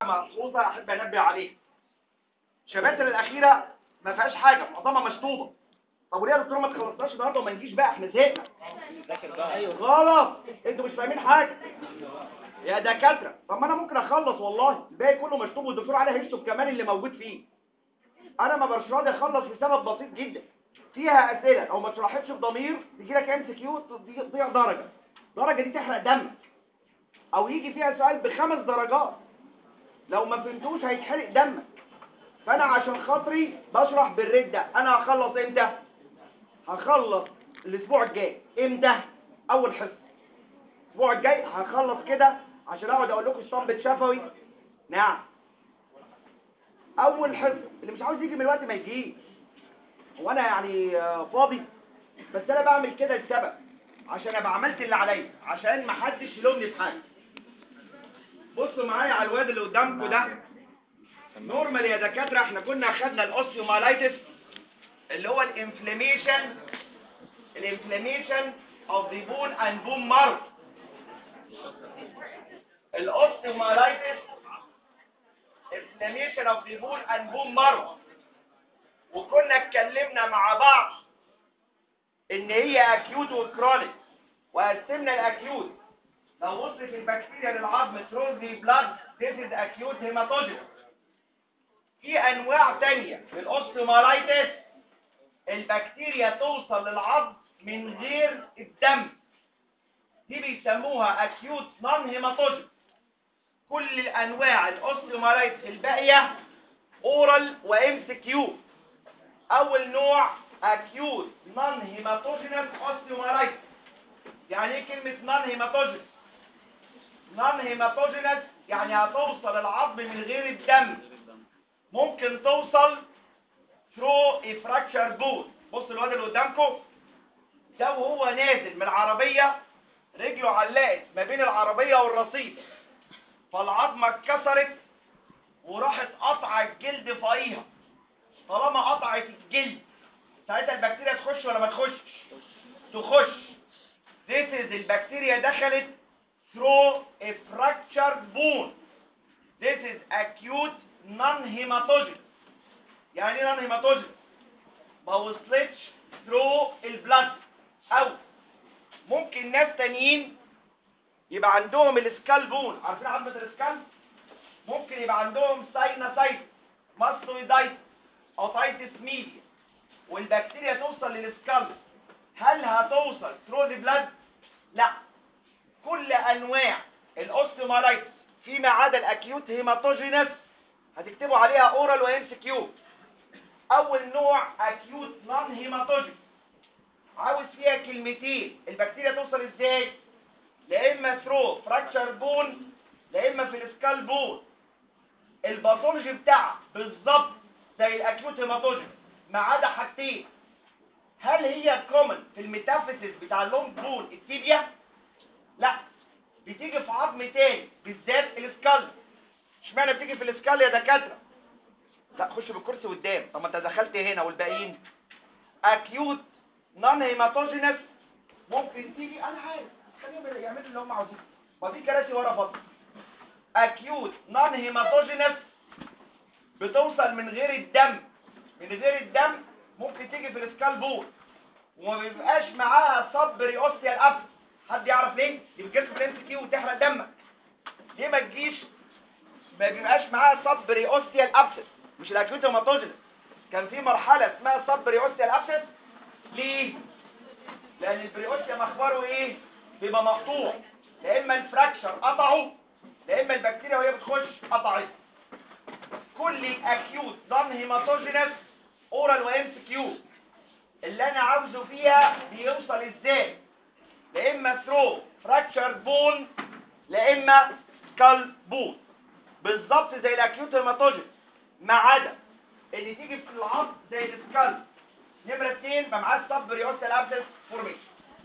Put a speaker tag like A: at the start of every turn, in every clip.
A: مقصوصة احب انبه عليها الشباتر الاخيرة ما فيهاش حاجة معظمها مشطوبة طب وليه يا دكتور ما تخلصناش النهارده وما نجيش بقى احنا زهقنا غلط انتوا مش فاهمين حاجة يا دكاترة طب ما انا ممكن اخلص والله الباقي كله مشطوب والدكتور علي هيكتب كمان اللي موجود فيه انا ما برش راضي اخلص لسبب بسيط جدا فيها اسئله لو ما اتشرحتش بضمير تيجي لك ام سي كيو تضيع درجه درجه دي تحرق دمك او يجي فيها سؤال بخمس درجات لو ما فهمتوش هيتحرق دمك فانا عشان خاطري بشرح بالريت ده انا هخلص امتى هخلص الاسبوع الجاي امتى اول حصه الاسبوع الجاي هخلص كده عشان اقعد اقول لكم الصنبة شفوي نعم اول حصه اللي مش عاوز يجي من الوقت ما يجيش هو انا يعني آه، فاضي بس انا بعمل كده لسبب عشان ابقى عملت اللي عليا عشان ما حدش يلومني في حاجه بصوا معايا على الواد اللي قدامكم ده نورمال يا دكاتره احنا كنا خدنا الاوستيومالايتس اللي هو الانفلاميشن الانفلاميشن اوف ذا بون اند بون مارو الاوستيومالايتس inflammation of the bone and bone marrow وكنا اتكلمنا مع بعض ان هي اكيوت وكرونيك وقسمنا الاكيوت لو وصلت البكتيريا للعظم through the blood this is acute hematogenous في انواع تانية للاوستيومالايتس البكتيريا توصل للعظم من غير الدم دي بيسموها acute non hematogenous كل الانواع الاوستيومالايتس الباقيه اورال وام سي كيو اول نوع اكيوت نون هيماتوجينس اوستيومالايتس يعني ايه كلمه نون هيماتوجينس نون هيماتوجينس يعني هتوصل العظم من غير الدم ممكن توصل ثرو افراكشر بون بص الواد اللي قدامكم ده وهو نازل من العربيه رجله علقت ما بين العربيه والرصيف فالعظمة اتكسرت وراحت قطع الجلد فوقيها طالما قطعت الجلد ساعتها البكتيريا تخش ولا ما تخش تخش This is البكتيريا دخلت through a fractured bone This is acute non-hematogenous يعني ايه non-hematogenous ما وصلتش through البلد او ممكن ناس تانيين يبقى عندهم السكال بون عارفين عظمه السكال ممكن يبقى عندهم سايناسايت ماستويدايت اوتايتس ميديا والبكتيريا توصل للسكال هل هتوصل ثرو ذا بلاد لا كل انواع الاوستيومالايتس فيما عدا الاكيوت هيماتوجينس هتكتبوا عليها اورال وام سي كيو اول نوع اكيوت نون هيماتوجينس عاوز فيها كلمتين البكتيريا توصل ازاي لا اما ثرو فراكشر بون لا اما في السكال بون الباثولوجي بتاعها بالظبط زي الاكيوت هيماتوجين ما عدا حاجتين هل هي كومن في الميتافيسيس بتاع اللونج بون التيبيا لا بتيجي في عظم تاني بالذات السكال اشمعنى بتيجي في السكال يا دكاتره لا خش بالكرسي قدام طب ما انت دخلت هنا والباقيين اكيوت نون هيماتوجينس ممكن تيجي انا عارف خليهم يعملوا اللي هم عاوزينه ما في كراسي ورا فاضيه اكيوت نون هيماتوجينس بتوصل من غير الدم من غير الدم ممكن تيجي في السكال بون وما بيبقاش معاها صب ريوستيال ابس حد يعرف ليه دي بتجيب في الام كيو وتحرق دمك ليه ما تجيش ما بيبقاش معاها صب ريوستيال ابسس مش الاكيوت هيماتوجينس كان في مرحله اسمها صب ريوستيال ابسس ليه لان البريوستيا اخباره ايه بيبقى مقطوع لا اما الفراكشر قطعه لا اما البكتيريا وهي بتخش قطعت كل الاكيوت نون هيماتوجينس اورال وام سي كيو اللي انا عاوزه فيها بيوصل ازاي لا اما ثرو فراكشر بون لا اما سكال بون بالظبط زي الاكيوت هيماتوجينس ما عدا اللي تيجي في العظم زي السكال نمره 2 يبقى معاه السب ريوستال ابسس فورميشن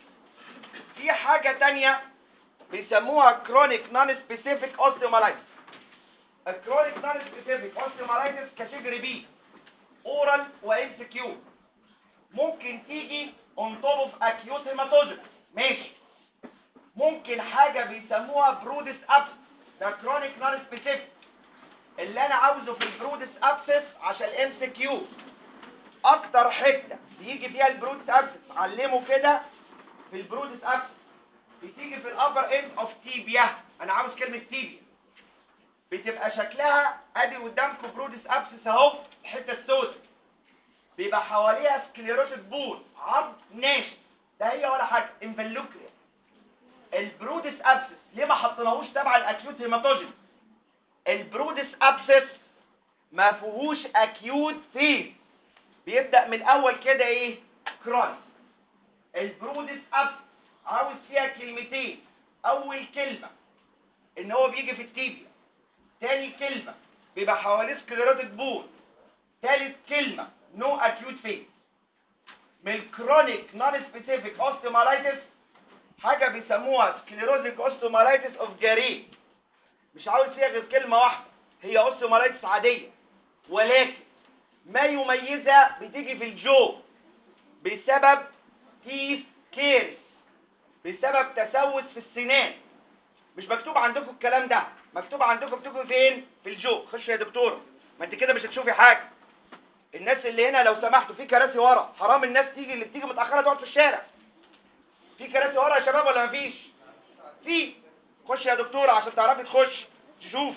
A: في حاجة تانية بيسموها كرونيك نون سبيسيفيك اوستيومالايتس الكرونيك نون سبيسيفيك اوستيومالايتس كاتيجوري بي اورال وام سي كيو ممكن تيجي اون توب اوف اكيوت هيماتوجين ماشي ممكن حاجة بيسموها برودس ابس ده كرونيك نون سبيسيفيك اللي انا عاوزه في البرودس ابسس عشان الام سي كيو اكتر حته بيجي فيها البرودس ابسس علمه كده في البرودس ابسس بتيجي في الابر اند اوف تيبيا انا عاوز كلمه تيبيا بتبقى شكلها ادي قدامكم برودس ابسس اهو الحته السوداء بيبقى حواليها سكليروتيك بون عظم ناشف ده هي ولا حاجه انفلوكريا البرودس ابسس ليه ما حطيناهوش تبع الاكيوت هيماتوجين البرودس ابسس ما فيهوش اكيوت فيه بيبدا من الاول كده ايه كرونيك البرودس ابسس عاوز فيها كلمتين اول كلمه ان هو بيجي في التيبيا تاني كلمه بيبقى حواليه سكليروتيك بون تالت كلمه نو اكيوت فيه من الكرونيك نون سبيسيفيك اوستيومالايتس حاجه بيسموها سكليروزيك اوستيومالايتس اوف جاري مش عاوز فيها غير كلمه واحده هي اوستيومالايتس عاديه ولكن ما يميزها بتيجي في الجو بسبب تيث كيرس بسبب تسوس في السنان مش مكتوب عندكم الكلام ده مكتوب عندكم بتيجي فين في الجو خش يا دكتوره ما انت كده مش هتشوفي حاجه الناس اللي هنا لو سمحتوا في كراسي ورا حرام الناس تيجي اللي بتيجي متاخره تقعد في الشارع في كراسي ورا يا شباب ولا مفيش في خش يا دكتوره عشان تعرفي تخش تشوفي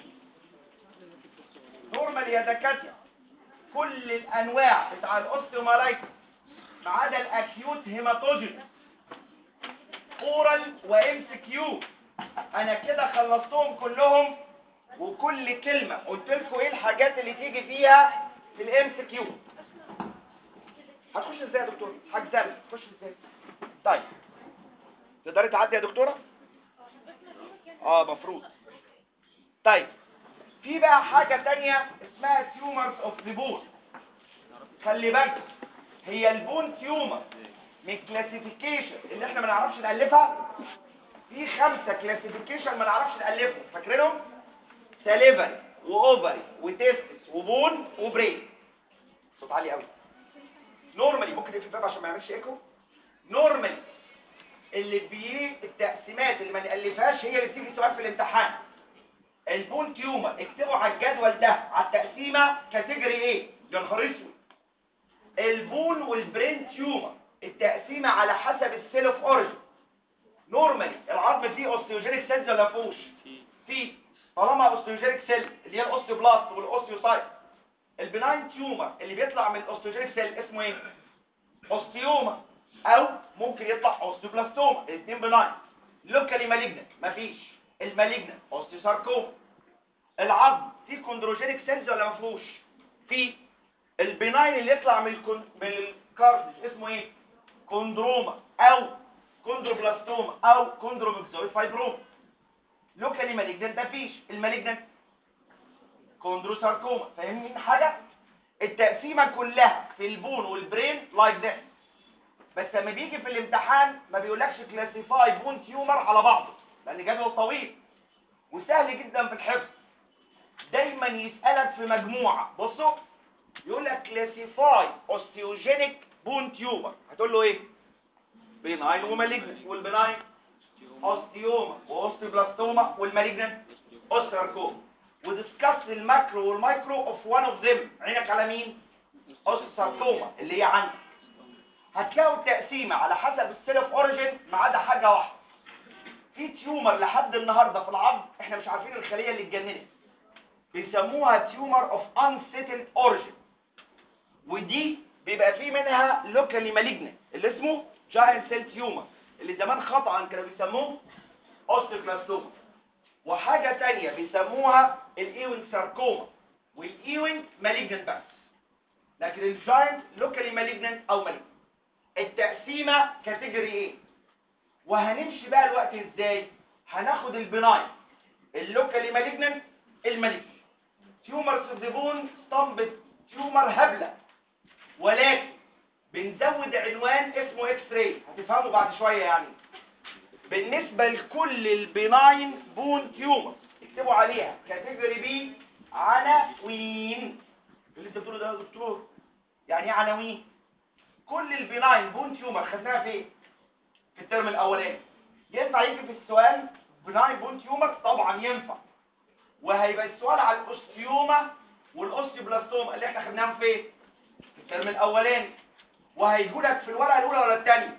A: نورمال يا دكاتره كل الانواع بتاع الاوستيومالايتس ما عدا الاكيوت هيماتوجين اورال وام سي كيو انا كده خلصتهم كلهم وكل كلمه قلت لكم ايه الحاجات اللي تيجي فيها في الام سي كيو هتخش ازاي يا دكتور حجزلك تخش ازاي طيب تقدري تعدي يا دكتوره اه مفروض طيب في بقى حاجة تانية اسمها تيومرز اوف ذا بون خلي بالكم هي البون تيومر من كلاسيفيكيشن اللي احنا ما نعرفش نألفها في خمسة كلاسيفيكيشن ما نعرفش نألفهم فاكرينهم ساليفري واوفري وتيستس وبون وبرين صوت عالي قوي نورمالي ممكن يقفل الباب عشان ما يعملش ايكو نورمالي اللي بيه التقسيمات اللي ما نألفهاش هي اللي بتيجي سؤال في الامتحان البون تيومر اكتبوا على الجدول ده على التقسيمه كاتيجوري ايه يا نهار اسود البون والبرين تيومر التقسيمه على حسب السيل اوف اوريجن نورمالي العظم فيه اوستيوجينيك سيلز ولا فيهوش فيه طالما اوستيوجينيك سيل اللي هي الاوستيوبلاست والاوستيوسايت البناين تيومر اللي بيطلع من الاوستيوجينيك سيل اسمه ايه اوستيوما او ممكن يطلع اوستيوبلاستوما الاثنين بناين لوكالي مالجنت مفيش المالجنت اوستيوساركوما العظم فيه كوندروجينيك سيلز ولا ما فيهوش في البناين اللي يطلع من الكون... من الكارتج اسمه ايه كوندروما او كوندروبلاستوما او كوندروميكزويد فايبروما لوكالي مالجنت مفيش المالجنت كوندروساركوما فاهمين حاجه التقسيمه كلها في البون والبرين لايك ذس بس لما بيجي في الامتحان ما بيقولكش كلاسيفاي بون تيومر على بعضه لان جدول طويل وسهل جدا في الحفظ دايما يسألك في مجموعة بصوا يقول لك كلاسيفاي اوستيوجينيك بون تيومر هتقول له ايه بيناين ومالجنسي والبناين اوستيوما واوستيوبلاستوما والمالجنت اوستياركوما ودiscuss الماكرو والمايكرو اوف وان اوف ذيم عينك على مين اوستيوساركوما اللي هي عندك هتلاقوا التقسيمة على حسب السيل اوف اوريجين ما عدا حاجة واحدة في تيومر لحد النهاردة في العظم احنا مش عارفين الخلية اللي اتجننت بيسموها تيومر اوف unsettled origin ودي بيبقى في منها لوكالي مالجنت اللي اسمه جاينت سيل تيومر اللي زمان خطأ كانوا بيسموه اوستيوكلاستوما وحاجة تانية بيسموها الايوين ساركوما والايوين مالجنت بس لكن الجاينت لوكالي مالجنت او مالجنت التقسيمة كاتيجوري ايه وهنمشي بقى الوقت ازاي هناخد البناين اللوكالي مالجنت المالجنت تيومر سيبون اسطمبة تيومر هبلة ولكن بنزود عنوان اسمه اكس راي هتفهموا بعد شوية يعني بالنسبة لكل البناين بون تيومر اكتبوا عليها كاتيجوري بي عناوين اللي انت بتقوله ده يا دكتور يعني ايه عناوين كل البناين بون تيومر خدناها فين في الترم الاولاني ينفع يجي في السؤال بناين بون تيومر طبعا ينفع وهيبقى السؤال على الاوستيوما والاوستيوبلاستوما اللي احنا خدناهم فين في الترم الاولاني وهيجولك في الورقه الاولى ولا الثانيه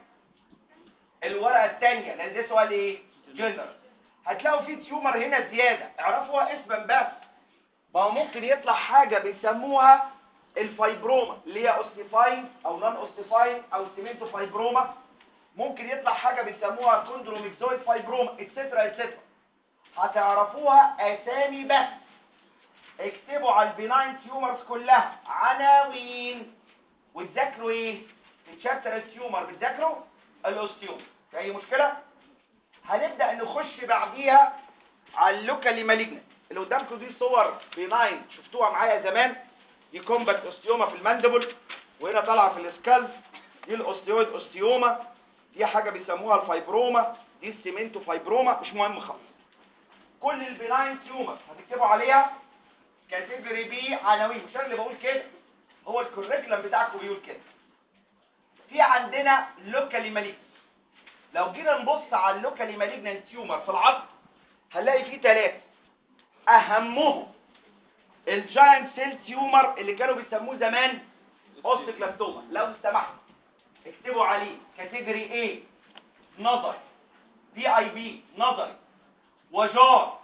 A: الورقه الثانيه لان ده سؤال ايه جنرال هتلاقوا فيه تيومر هنا زياده اعرفوها اسما بس ما هو ممكن يطلع حاجه بيسموها الفايبروما اللي هي اوستيفاين او نون اوستيفاين او سيمنتو فايبروما ممكن يطلع حاجه بيسموها كوندروميكزويد فايبروما اتسترا اتسترا هتعرفوها اسامي بس اكتبوا على البيناين تيومرز كلها عناوين وتذاكروا ايه في تشابتر التيومر بتذاكروا الاوستيوم في اي مشكله هنبدا نخش بعديها على اللوكالي مالجنت اللي قدامكم دي صور بيناين شفتوها معايا زمان دي كومباكت اوستيوما في الماندبل وهنا طالعه في السكالز دي الاوستيويد اوستيوما دي حاجه بيسموها الفايبروما دي السيمنتو فايبروما مش مهم خالص كل البيناين تيومر هتكتبوا عليها كاتيجوري بي عناوين مش انا اللي بقول كده هو الكوريكولم بتاعكم بيقول كده في عندنا لوكالي مالجنت لو جينا نبص على اللوكالي مالجنت تيومر في العظم هنلاقي فيه ثلاثه اهمهم الجاينت سيل تيومر اللي كانوا بيسموه زمان اوستيكلاستوما لو سمحت اكتبوا عليه كاتيجوري A نظري بي اي بي نظري وجار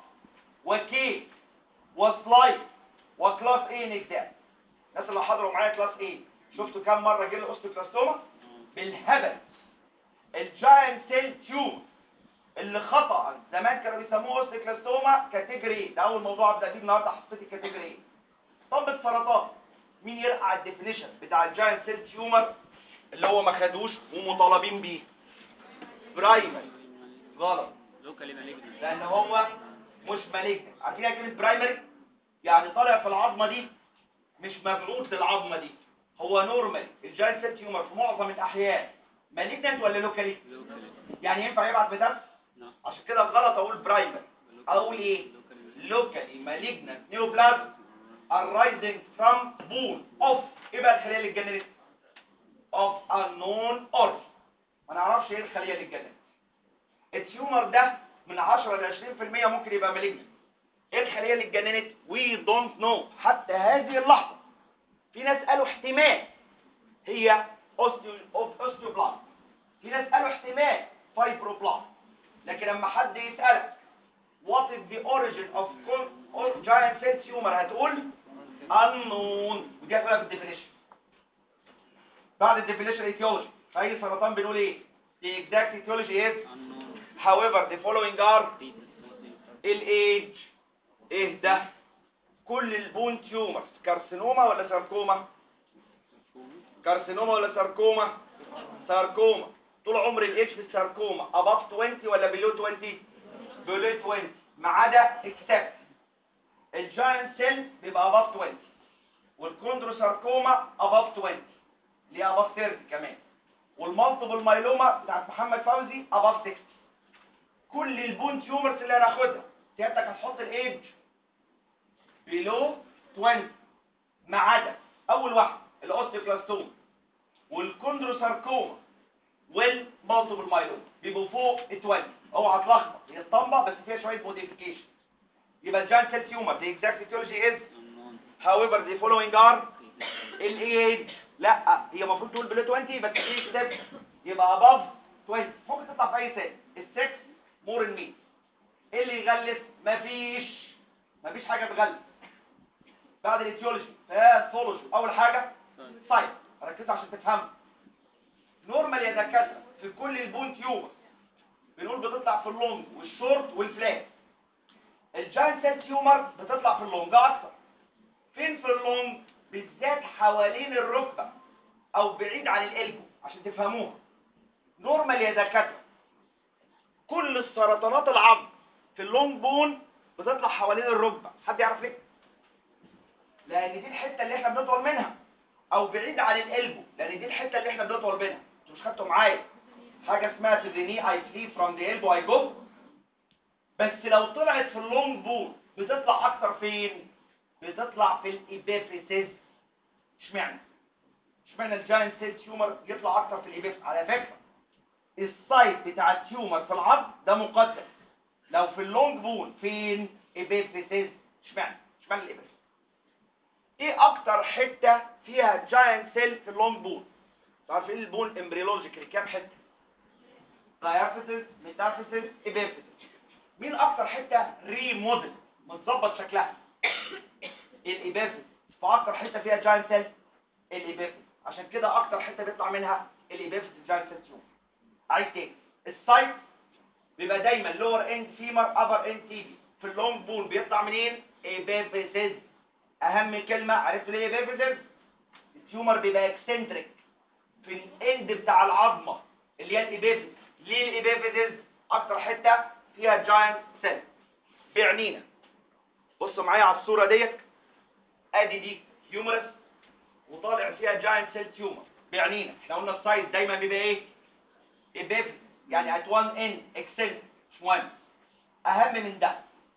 A: وكي وسلايد وكلاس A اكزام الناس اللي حضروا معايا كلاس A شفتوا كام مره جه الاوستيكلاستوما بالهبل الجاينت سيل تيومر اللي خطأ زمان كانوا بيسموه اوستيكلاستوما كاتيجوري ده اول موضوع ابدا بيه النهارده حصتي كاتيجوري طب السرطان مين يرقع الديفينيشن بتاع الجاينت سيل تيومر اللي هو ما خدوش ومطالبين بيه برايمري غلط
B: لوكالي مالجنت
A: لان هو مش مالجنت عارفين يعني كلمه برايمري يعني طالع في العظمه دي مش مبعوث للعظمه دي هو نورمال الجاينت سيل تيومر في معظم الاحيان مالجنت ولا لوكالي
B: لوكالي
A: يعني ينفع يبعت بدم
B: نعم
A: عشان كده غلط اقول برايمري اقول ايه locally malignant neoplasm arising from bone of ايه بقى الخليه اللي اتجننت of unknown origin ما نعرفش ايه الخليه اللي اتجننت التيومر ده من 10 ل 20% ممكن يبقى مالجنت ايه الخليه اللي اتجننت we don't know حتى هذه اللحظه في ناس قالوا احتمال هي اوستيوبلاست في ناس قالوا احتمال فايبروبلاست لكن لما حد يسألك what is the origin of con- or giant cell tumor هتقول unknown ودي هتقولها في الديفينيشن بعد الديفينيشن etiology في اي سرطان بنقول ايه the exact etiology is
B: unknown
A: however the following are
B: fetus mostly
A: الايج ايه ده كل البون تيومرز كارسينوما ولا ساركوما كارسينوما ولا ساركوما ساركوما طول عمر الاتش في الساركوما above 20 ولا below 20 below 20 ما عدا اكسبت الجاينت سيل بيبقى above 20 والكوندروساركوما above 20 اللي هي above 30 كمان والمالتيبل مايلوما بتاعت محمد فوزي above 60 كل البون تيومرز اللي هناخدها سيادتك هتحط الايدج below 20 ما عدا اول واحد الاوستيوكلاستوما والكوندروساركوما والمالتيبل مايلوما بيبقوا فوق ال 20 اوعى تلخبط هي اسطمبه بس فيها شويه موديفيكيشن يبقى الجاين سيل تيومر the exact etiology is
B: unknown
A: however the following are الايج لا هي المفروض تقول بلو 20 بس في ستيب يبقى above 20 ممكن تطلع في اي سن السكس مور ان مي ايه اللي يغلس مفيش مفيش حاجه تغلس بعد الايتيولوجي باثولوجي اول حاجه سايت ركزوا عشان تفهموا نورمال يا دكاتره في كل البون تيومر بنقول بتطلع في اللونج والشورت والفلات الجاينت سيل تيومر بتطلع في اللونج اكتر فين في اللونج بالذات حوالين الركبه او بعيد عن القلب عشان تفهموها نورمال يا دكاتره كل السرطانات العظم في اللونج بون بتطلع حوالين الركبه حد يعرف ليه لان دي الحته اللي احنا بنطول منها او بعيد عن القلب لان دي الحته اللي احنا بنطول منها انتوا مش خدتوا معايا حاجه اسمها to the knee I flee from the elbow I go بس لو طلعت في اللونج بون بتطلع اكتر فين بتطلع في الابيفيسيس اشمعنى اشمعنى الجاينت سيل تيومر يطلع اكتر في الابيفيس على فكره السايت بتاع التيومر في العظم ده مقدس لو في اللونج بون فين ابيفيسيس اشمعنى اشمعنى الابيفيس ايه اكتر حته فيها جاينت سيل في اللونج بون عارفين البون امبريولوجيكالي كام حته دايافيسيس ميتافيسيس ابيفيسيس مين اكتر حته ريموديل متظبط شكلها الابيفيسيس فاكتر حته فيها جاينت سيل الابيفيسيس عشان كده اكتر حته بيطلع منها الابيفيسيس جاينت سيل تيوم عايز تاني السايت بيبقى دايما لور اند فيمر ابر اند تيبي في اللونج بون بيطلع منين ابيفيسيس اهم كلمه عرفتوا ليه ابيفيسيس التيومر بيبقى اكسنتريك في الاند بتاع العظمه اللي هي الابيفيس ليه الابيفيسيس اكتر حته فيها جاينت سيل بعنينا بصوا معايا على الصوره ديت ادي دي هيومرس وطالع فيها جاينت سيل تيومر بعنينا احنا قلنا السايز دايما بيبقى ايه ابيفيس يعني ات وان ان اكسنتريك مش مهم اهم من ده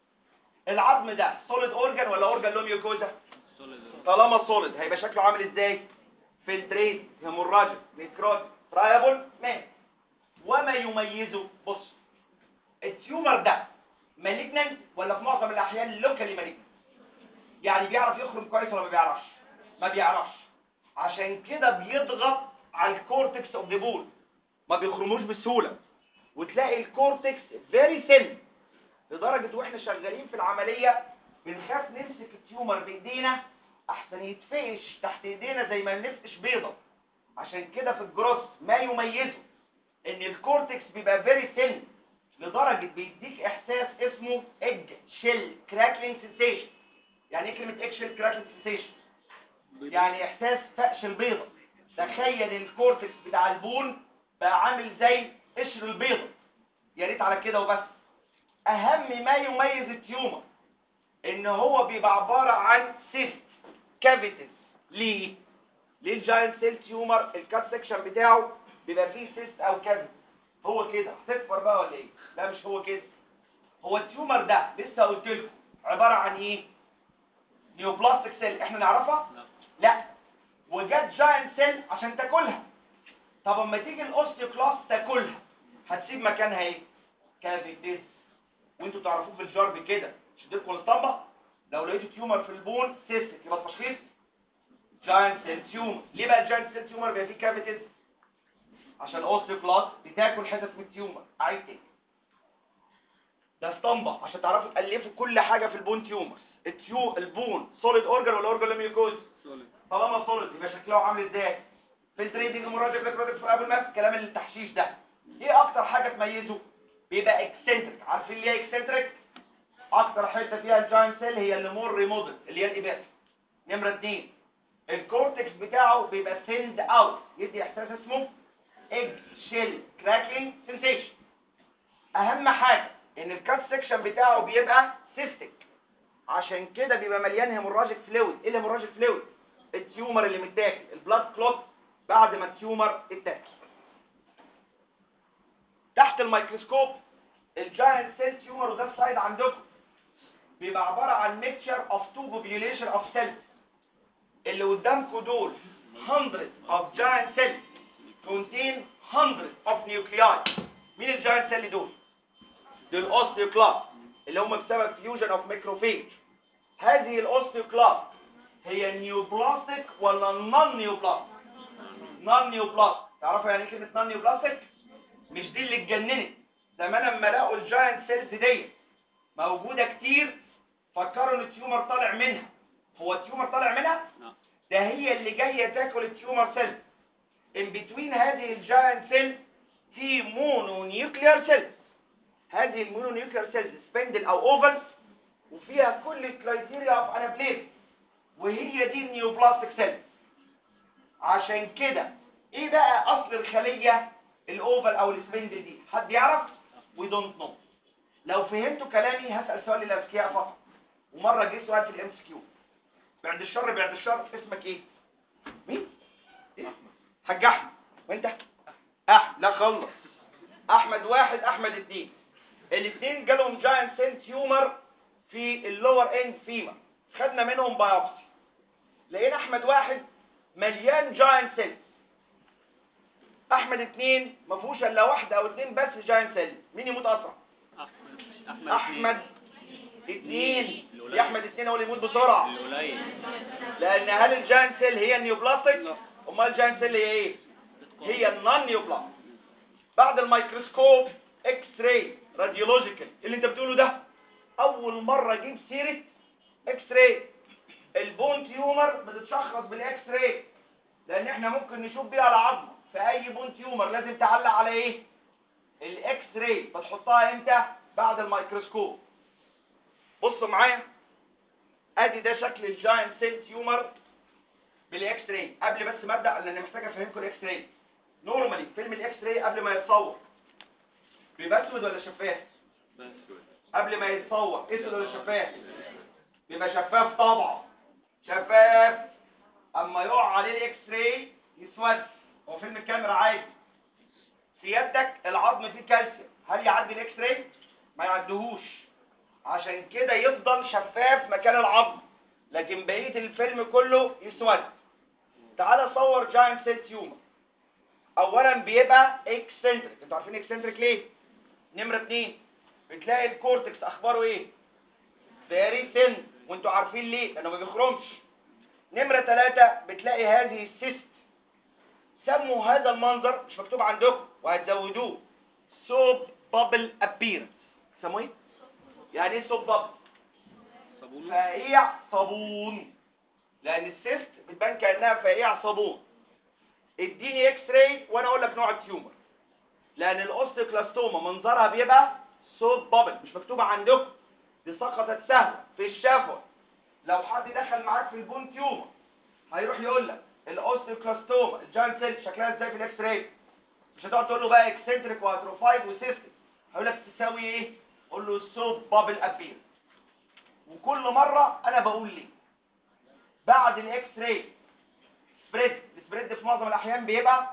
A: العظم ده سوليد اورجان ولا اورجان له ميوكوزا
B: سوليد
A: طالما سوليد هيبقى شكله عامل ازاي فلتريت هيموراجيك نيكروت ترايبل مان وما يميزه بص التيومر ده مالجنانت ولا في معظم الاحيان لوكالي مالجنانت يعني بيعرف يخرج كويس ولا ما بيعرفش ما بيعرفش عشان كده بيضغط على الكورتكس اوف ذا بول ما بيخرموش بسهوله وتلاقي الكورتكس فيري ثين لدرجه واحنا شغالين في العمليه بنخاف نمسك التيومر بايدينا احسن يتفقش تحت ايدينا زي ما بنفقش بيضه عشان كده في الجروس ما يميزه ان الكورتكس بيبقى فيري ثين لدرجه بيديك احساس اسمه ايج شيل كراكلينج سنسيشن يعني ايه كلمه ايج شيل كراكلينج سنسيشن يعني احساس فقش البيضه تخيل الكورتكس بتاع البون بقى عامل زي قشر البيضه يا ريت على كده وبس اهم ما يميز التيومر ان هو بيبقى عباره عن سيست كافيتيز ليه ليه الجاينت سيل تيومر الكات سكشن بتاعه بيبقى فيه سيست او كافيتيز هو كده هتكبر بقى ولا ايه لا مش هو كده هو التيومر ده لسه قلت لكم عباره عن ايه نيوبلاستيك سيل احنا نعرفها
B: لا
A: لا وجت جاينت سيل عشان تاكلها طب اما تيجي الاوستيوكلاست تاكلها هتسيب مكانها ايه كافيتيز وانتوا تعرفوه في الجرب كده مش اديتكم الاسطمبه لو لقيتوا تيومر في البون سيستك يبقى التشخيص جاينت سيل تيومر ليه بقى الجاينت سيل تيومر بيبقى فيه كافيتيز عشان الاوستيوكلاست بتاكل حتت من التيومر عايز ايه ده اسطمبه عشان تعرفوا تالفوا كل حاجه في البون تيومرز التيو البون سوليد اورجان ولا اورجان ميوكوز
B: سوليد
A: طالما سوليد يبقى شكله عامل ازاي فلتريتنج مراجع فلتريتنج في قبل ما الكلام اللي التحشيش ده ايه اكتر حاجه تميزه بيبقى اكسنتريك عارفين ليه اكسنتريك اكتر حته فيها الجاينت سيل هي اللي مور ريمودل اللي هي الاباس نمره اتنين الكورتكس بتاعه بيبقى سند اوت يدي احساس اسمه ايج شيل كراكلينج سنسيشن اهم حاجه ان الكات سكشن بتاعه بيبقى سيستك عشان كده بيبقى مليان هيموراجيك فلويد ايه الهيموراجيك فلويد التيومر اللي متاكل البلاد كلوت بعد ما التيومر اتاكل تحت الميكروسكوب الجاينت سيل تيومر وده السلايد عندكم بيبقى عباره عن ميكشر اوف تو بوبيوليشن اوف سيلز اللي قدامكم دول 100 of giant cells contain 100 of nuclei مين الجاينت سيل دول دول اوستيوكلاست اللي هم بسبب فيوجن اوف ميكروفيج هذه الاوستيوكلاست هي نيوبلاستيك ولا نون نيوبلاستيك نون نيوبلاستيك تعرفوا يعني ايه كلمه نون نيوبلاستيك مش دي اللي اتجننت زمان لما لقوا الجاينت سيلز دي موجوده كتير فكروا ان التيومر طالع منها هو التيومر طالع منها
B: لا
A: ده هي اللي جايه تاكل التيومر سيل ان بتوين هذه الجاينت سيل في مونو نيوكليار سيل هذه المونو نيوكليار سيلز سبندل او اوفل وفيها كل الكرايتيريا اوف انابليز وهي دي النيوبلاستيك سيل عشان كده ايه بقى اصل الخليه الاوفل او السبندل دي حد يعرف وي دونت نو لو فهمتوا كلامي هسال سؤال للاذكياء فقط ومره جه سؤال في الام اس كيو بعد الشر بعد الشر اسمك ايه مين إيه؟ حاج احمد وانت احمد لا خلص احمد واحد احمد اتنين الاثنين جالهم جاينت سيل تيومر في اللور اند فيما خدنا منهم بايوبسي لقينا احمد واحد مليان جاينت سيل احمد اتنين ما فيهوش الا واحده او اتنين بس جاينت سيل مين يموت اسرع
B: احمد احمد
A: احمد اتنين يا احمد اتنين هو اللي يموت بسرعه
B: القليل
A: لان هل الجاين سيل هي النيوبلاستيك
B: لا.
A: امال الجاين سيل هي ايه هي النون نيوبلاست بعد الميكروسكوب اكس راي راديولوجيكال اللي انت بتقوله ده اول مره اجيب سيره اكس راي البون تيومر بتتشخص بالاكس راي لان احنا ممكن نشوف بيها العظمه في اي بون تيومر لازم تعلق على ايه الاكس راي بتحطها امتى بعد الميكروسكوب بصوا معايا ادي ده شكل الجاينت سيل تيومر بالاكس راي قبل بس ما ابدا لان محتاج افهمكم الاكس راي نورمالي فيلم الاكس راي قبل ما يتصور بيبقى اسود ولا شفاف
B: بس
A: قبل ما يتصور اسود ولا شفاف بيبقى شفاف طبعا شفاف اما يقع عليه الاكس راي يسود هو فيلم الكاميرا عادي سيادتك العظم فيه كالسيوم هل يعدي الاكس راي ما يعديهوش عشان كده يفضل شفاف مكان العظم لكن بقيه الفيلم كله يسود تعال صور جاينت سيل تيومر اولا بيبقى اكسنتريك انتوا عارفين اكسنتريك ليه نمره اتنين بتلاقي الكورتكس اخباره ايه فيري ثين وانتوا عارفين ليه لانه ما بيخرمش نمره ثلاثة بتلاقي هذه السيست سموا هذا المنظر مش مكتوب عندكم وهتزودوه سوب بابل ابيرنس سموه ايه يعني ايه سوب بابل
B: صابون
A: فقيع صابون لان السيست بتبان كانها فقيع صابون اديني اكس راي وانا اقول لك نوع التيومر لان الاوستيوكلاستوما منظرها بيبقى صوب بابل مش مكتوبه عندكم دي سقطت سهله في الشفوه لو حد دخل معاك في البون تيومر هيروح يقول لك الاوستيوكلاستوما الجاينت سيل شكلها ازاي في الاكس راي مش هتقعد تقول له بقى اكسنتريك واتروفايد وسيستم هيقول لك تساوي ايه قول له صوب بابل ابير وكل مرة انا بقول ليه بعد الاكس راي سبريد السبريد في معظم الاحيان بيبقى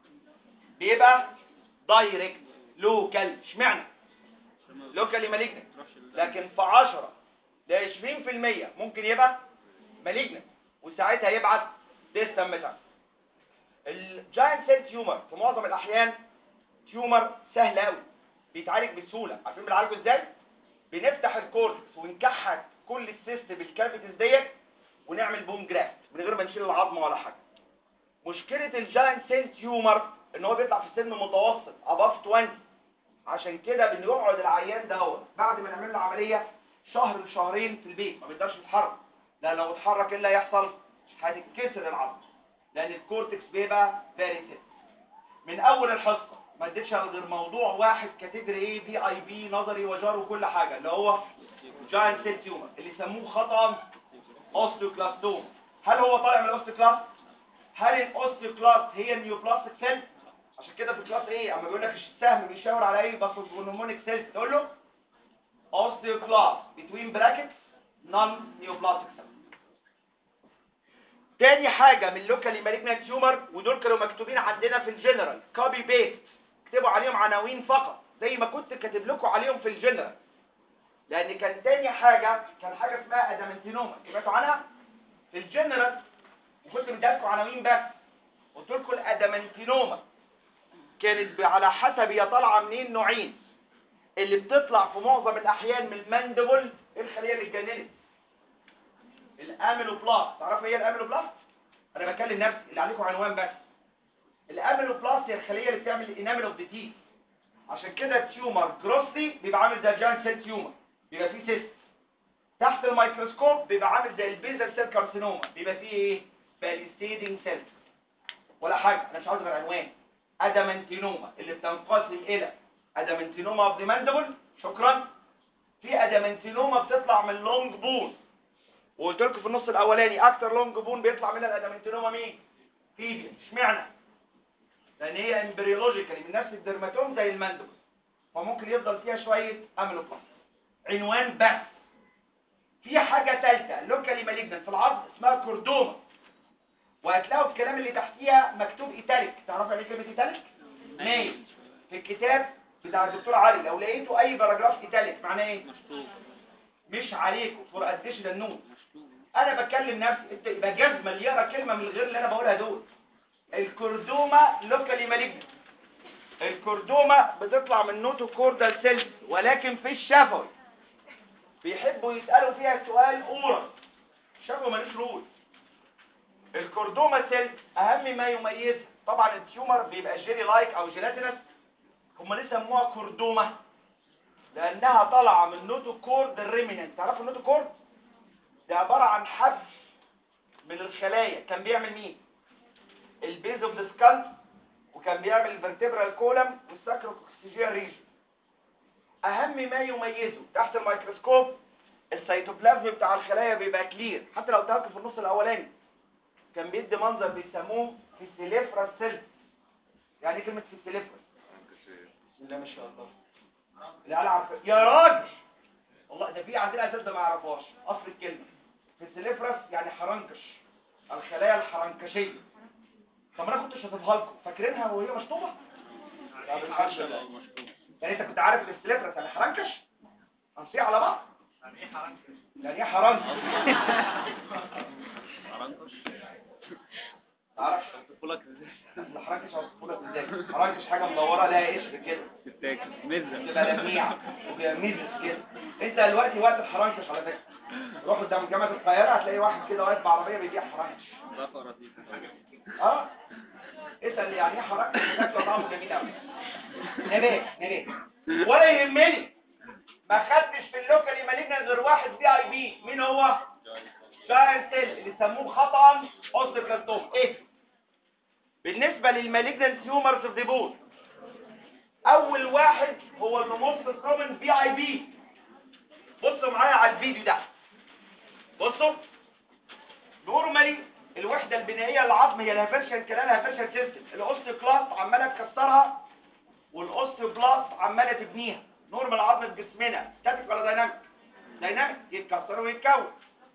A: بيبقى دايركت لوكال اشمعنى لوكالي مالجنت لكن في 10 ل 20% ممكن يبقى مالجنت وساعتها يبعت ديستم ميتال الجاينت سيل تيومر في معظم الاحيان تيومر سهل قوي بيتعالج بسهوله عارفين بنعالجه ازاي بنفتح الكورتكس ونكحت كل السيست بالكافيتيز ديت ونعمل بوم جرافت من غير ما نشيل العظمه ولا حاجه مشكله الجاينت سيل تيومر ان هو بيطلع في سن متوسط اباف 20 عشان كده بنقعد العيان دوت بعد ما نعمل له عمليه شهر لشهرين في البيت ما بيقدرش يتحرك لا لو اتحرك ايه اللي هيحصل هتتكسر العظم لان الكورتكس بيبقى فيري سيل من اول الحصه ما اديتش غير موضوع واحد كاتيجوري ايه بي اي بي نظري وجار وكل حاجه اللي هو جاينت سيل تيومر اللي سموه خطا اوستيوكلاستوم هل هو طالع من الاوستيوكلاست هل الاوستيوكلاست هي النيوبلاستيك سيل عشان كده في كلاس ايه اما بيقول لك السهم بيشاور على ايه باثوجونومونيك سيل تقول له اوستيوكلاست بتوين براكتس نون نيوبلاستيك سيل تاني حاجة من لوكالي مالجنت تيومر ودول كانوا مكتوبين عندنا في الجنرال كوبي بيست اكتبوا عليهم عناوين فقط زي ما كنت كاتب لكم عليهم في الجنرال لان كان تاني حاجة كان حاجة اسمها ادامنتينوما سمعتوا عنها في الجنرال وكنت مديلكم عناوين بس قلت لكم الادامنتينوما كانت ب- على حسب هي طالعه منين نوعين اللي بتطلع في معظم الاحيان من الماندبل ايه الخليه اللي اتجننت الاميلوبلاست تعرفوا ايه الاميلوبلاست انا بكلم نفسي اللي عليكم عنوان بس الاميلوبلاست هي الخليه اللي بتعمل الانامل اوف ذا تيث عشان كده التيومر جروسلي بيبقى عامل زي الجاينت سيل تيومر بيبقى فيه سيست تحت الميكروسكوب بيبقى عامل زي البيزل سيل كارسينوما بيبقى فيه ايه باليستيدنج سيل ولا حاجه انا مش عاوز غير عنوان ادامنتينوما اللي بتنقسم الى ادامنتينوما اوف ذا ماندبل شكرا في ادامنتينوما بتطلع من لونج بون وقلت لكم في النص الاولاني اكتر لونج بون بيطلع منها الادامنتينوما مين فيبيا اشمعنى لان هي امبريولوجيكالي من نفس الدرماتوم زي الماندبل فممكن يفضل فيها شويه اميلوبلاست عنوان بس في حاجه ثالثه لوكالي مالجنت في العظم اسمها كوردوما وهتلاقوا الكلام اللي تحتيها مكتوب ايتاليك تعرفوا يعني ايه كلمه ايتاليك ميل في الكتاب بتاع الدكتور علي لو لقيتوا اي باراجراف ايتاليك معناه ايه
B: مشطوب
A: مش عليكم فور اديشنال نوت
B: مشطوب
A: انا بكلم نفسي انت يبقى جزمه اللي يقرا كلمه من غير اللي انا بقولها دول الكردوما لوكالي مالجنت الكردوما بتطلع من نوتو كوردال سيلز ولكن في الشفوي بيحبوا يسالوا فيها سؤال اورال شافوا مالوش رول الكوردوما سيل اهم ما يميزها طبعا التيومر بيبقى جيلي لايك او جيلاتينس هم ليه سموها كوردوما لانها طالعه من نوتوكورد الريميننت تعرفوا النوتوكورد ده عباره عن حبل من الخلايا كان بيعمل مين البيز اوف ذا سكال وكان بيعمل الفرتبرال كولم والساكروكسيجيال ريجن اهم ما يميزه تحت الميكروسكوب السيتوبلازم بتاع الخلايا بيبقى كلير حتى لو ترك في النص الاولاني كان بيدي منظر بيسموه فيسيليفرا سيل يعني ايه كلمه فيسيليفرا بسم الله ما شاء الله لا لا عارف يا راجل والله ده في عندنا اساتذه ما يعرفوهاش اصل الكلمه فيسيليفرس يعني حرنكش الخلايا الحرنكشيه طب انا كنت شاطبها لكم فاكرينها وهي مشطوبه طب الحمد لله يعني انت كنت عارف الفيسيليفرس يعني حرنكش هنصيح على بعض يعني ايه حرنكش
B: حرنكش
A: تعرفش
B: طفولك ازاي
A: لا حرنكش هوصفه لك ازاي حرنكش حاجه مدوره لها قشر كده
B: تتاكل مزه
A: بتبقى لميعه وبيبقى ميزز كده انت دلوقتي وقت الحرنكش على فكره روح قدام جامعه القاهره هتلاقي واحد كده واقف بعربيه بيبيع حرنكش
B: رفع رصيد
A: اه اسال يعني ايه حرنكش شكله طعمه جميل قوي نبات نبات ولا يهمني ما خدتش في اللوكال مالجنا غير واحد بي اي بي مين هو جاينت سيل اللي سموه خطا اوستيوبلاستوم ايه بالنسبه للمالجنت تيومرز اوف ذا بون اول واحد هو الموست كومن بي اي بي بصوا معايا على الفيديو ده بصوا نورمالي الوحده البنائيه للعظم هي الهافرشن كلام الهافرشن سيستم الاوستيوكلاست عماله تكسرها والاوستيوبلاست عماله تبنيها نورمال عظم في جسمنا ستاتيك ولا دايناميك دايناميك يتكسر ويتكون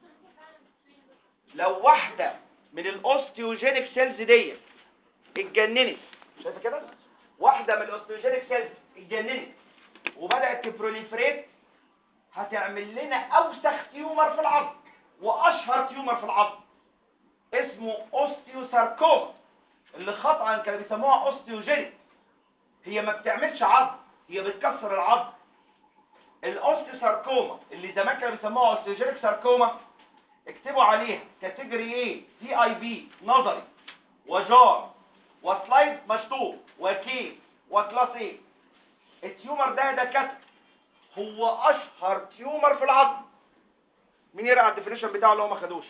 A: لو واحده من الاوستيوجينيك سيلز ديت اتجننت شايفه كده واحده من الاوستيوجينيك سيلز اتجننت وبدات تبروليفريت هتعمل لنا اوسخ تيومر في العظم واشهر تيومر في العظم اسمه اوستيوساركوما اللي خطأ كانوا بيسموها اوستيوجينيك هي ما بتعملش عظم هي بتكسر العظم الاوستيوساركوما اللي زمان كانوا بيسموها اوستيوجينيك ساركوما اكتبوا عليها كاتيجوري ايه دي اي بي نظري وجار وسلايد مشطوب وكيس وكلاس ايه التيومر ده ده كتب هو اشهر تيومر في العظم مين يقرا الديفينيشن بتاعه اللي هو ما خدوش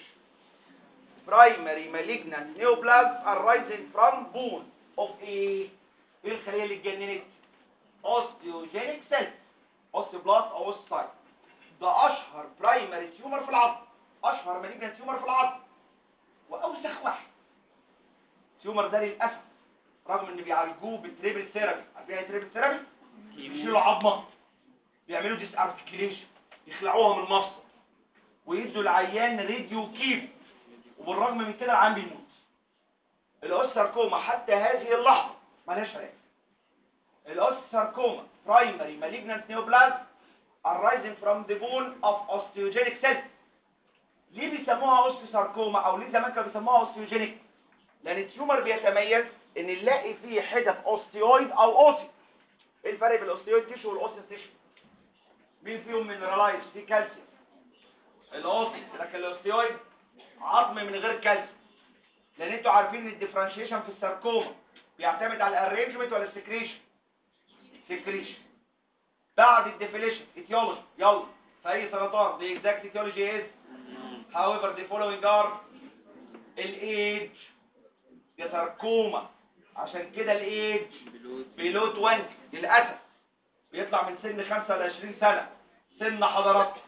A: primary malignant neoplasm arising from bone of ايه ايه الخليه اللي اتجننت osteogenic cells osteoblast او osteocyte ده اشهر برايمري تيومر في العظم اشهر malignant تيومر في العظم واوسخ واحد تيومر ده للاسف رغم ان بيعالجوه بالتريبل ثيرابي عارفين ايه تريبل ثيرابي يشيلوا عظمه بيعملوا ديس ارتكيليشن يخلعوها من المفصل ويدوا العيان راديو كيمو وبالرغم من كده العيان بيموت الاوستركوما حتى هذه اللحظه مالهاش علاج الاوستركوما primary malignant neoplasm arising from the bone of osteogenic cells ليه بيسموها اوستيوساركوما او ليه زمان كانوا بيسموها اوستيوجينيك لان التيومر بيتميز ان نلاقي فيه حتت اوستيويد او اوسي ايه الفرق بين الاوستيويد تيشو والاوسيس تيشو مين فيهم مينرالايز فيه كالسيوم الاوسي لكن الاوستيويد عظم من غير كالسيوم لان انتوا عارفين ان الديفرنشيشن في الساركوما بيعتمد على الارينجمنت ولا السكريشن سكريشن بعد الديفيليشن اتيولوجي يلا في اي سرطان the exact etiology is however the following are الايدج يا ساركوما عشان كده الايدج بيلو 20 للاسف بيطلع من سن 25 سنه سن حضراتكم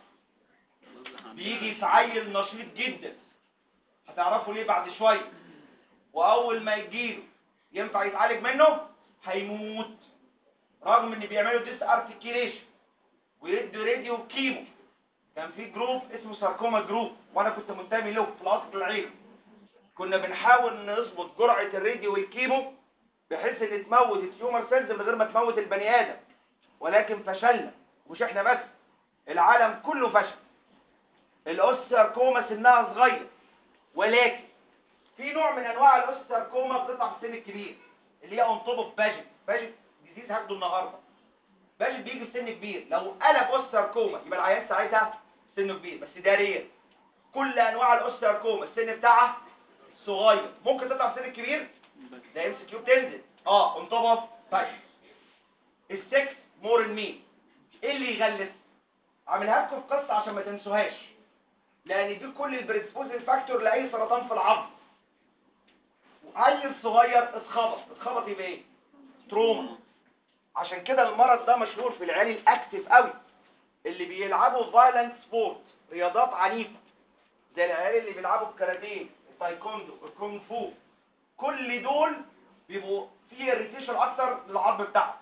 A: بيجي في عيل نشيط جدا هتعرفوا ليه بعد شويه واول ما يجيله ينفع يتعالج منه هيموت رغم ان بيعملوا ديس ارتكيليشن ويدوا راديو كيمو كان في جروب اسمه ساركوما جروب وانا كنت منتمي له في القصر العين كنا بنحاول نظبط جرعه الراديو والكيمو بحيث ان تموت التيومر سيلز من غير ما تموت البني ادم ولكن فشلنا مش احنا بس العالم كله فشل الاوستركوما سنها صغير ولكن في نوع من انواع الاوستركوما بتطلع في السن الكبير اللي هي اون توب اوف باجت باجت ديزيز هاخده النهارده باجي بيجي في سن كبير لو قلب اوستركوما يبقى العيان ساعتها سنه كبير بس ده رير كل انواع الاوستركوما السن بتاعها صغير ممكن تطلع في سن كبير
B: بس
A: ده ام سي كيو بتنزل اه اون توب اوف طيب السكس مور ان مين ايه اللي يغلس عاملها لكم في قصه عشان ما تنسوهاش لان دي كل البريسبوزنج فاكتور لاي سرطان في العظم عيل صغير اتخبط اتخبط يبقى ايه تروما عشان كده المرض ده مشهور في العيال الاكتف قوي اللي بيلعبوا فايلنت سبورت رياضات عنيفه زي العيال اللي بيلعبوا الكاراتيه التايكوندو الكونغ فو كل دول بيبقوا فيه اريتيشن اكتر للعظم بتاعهم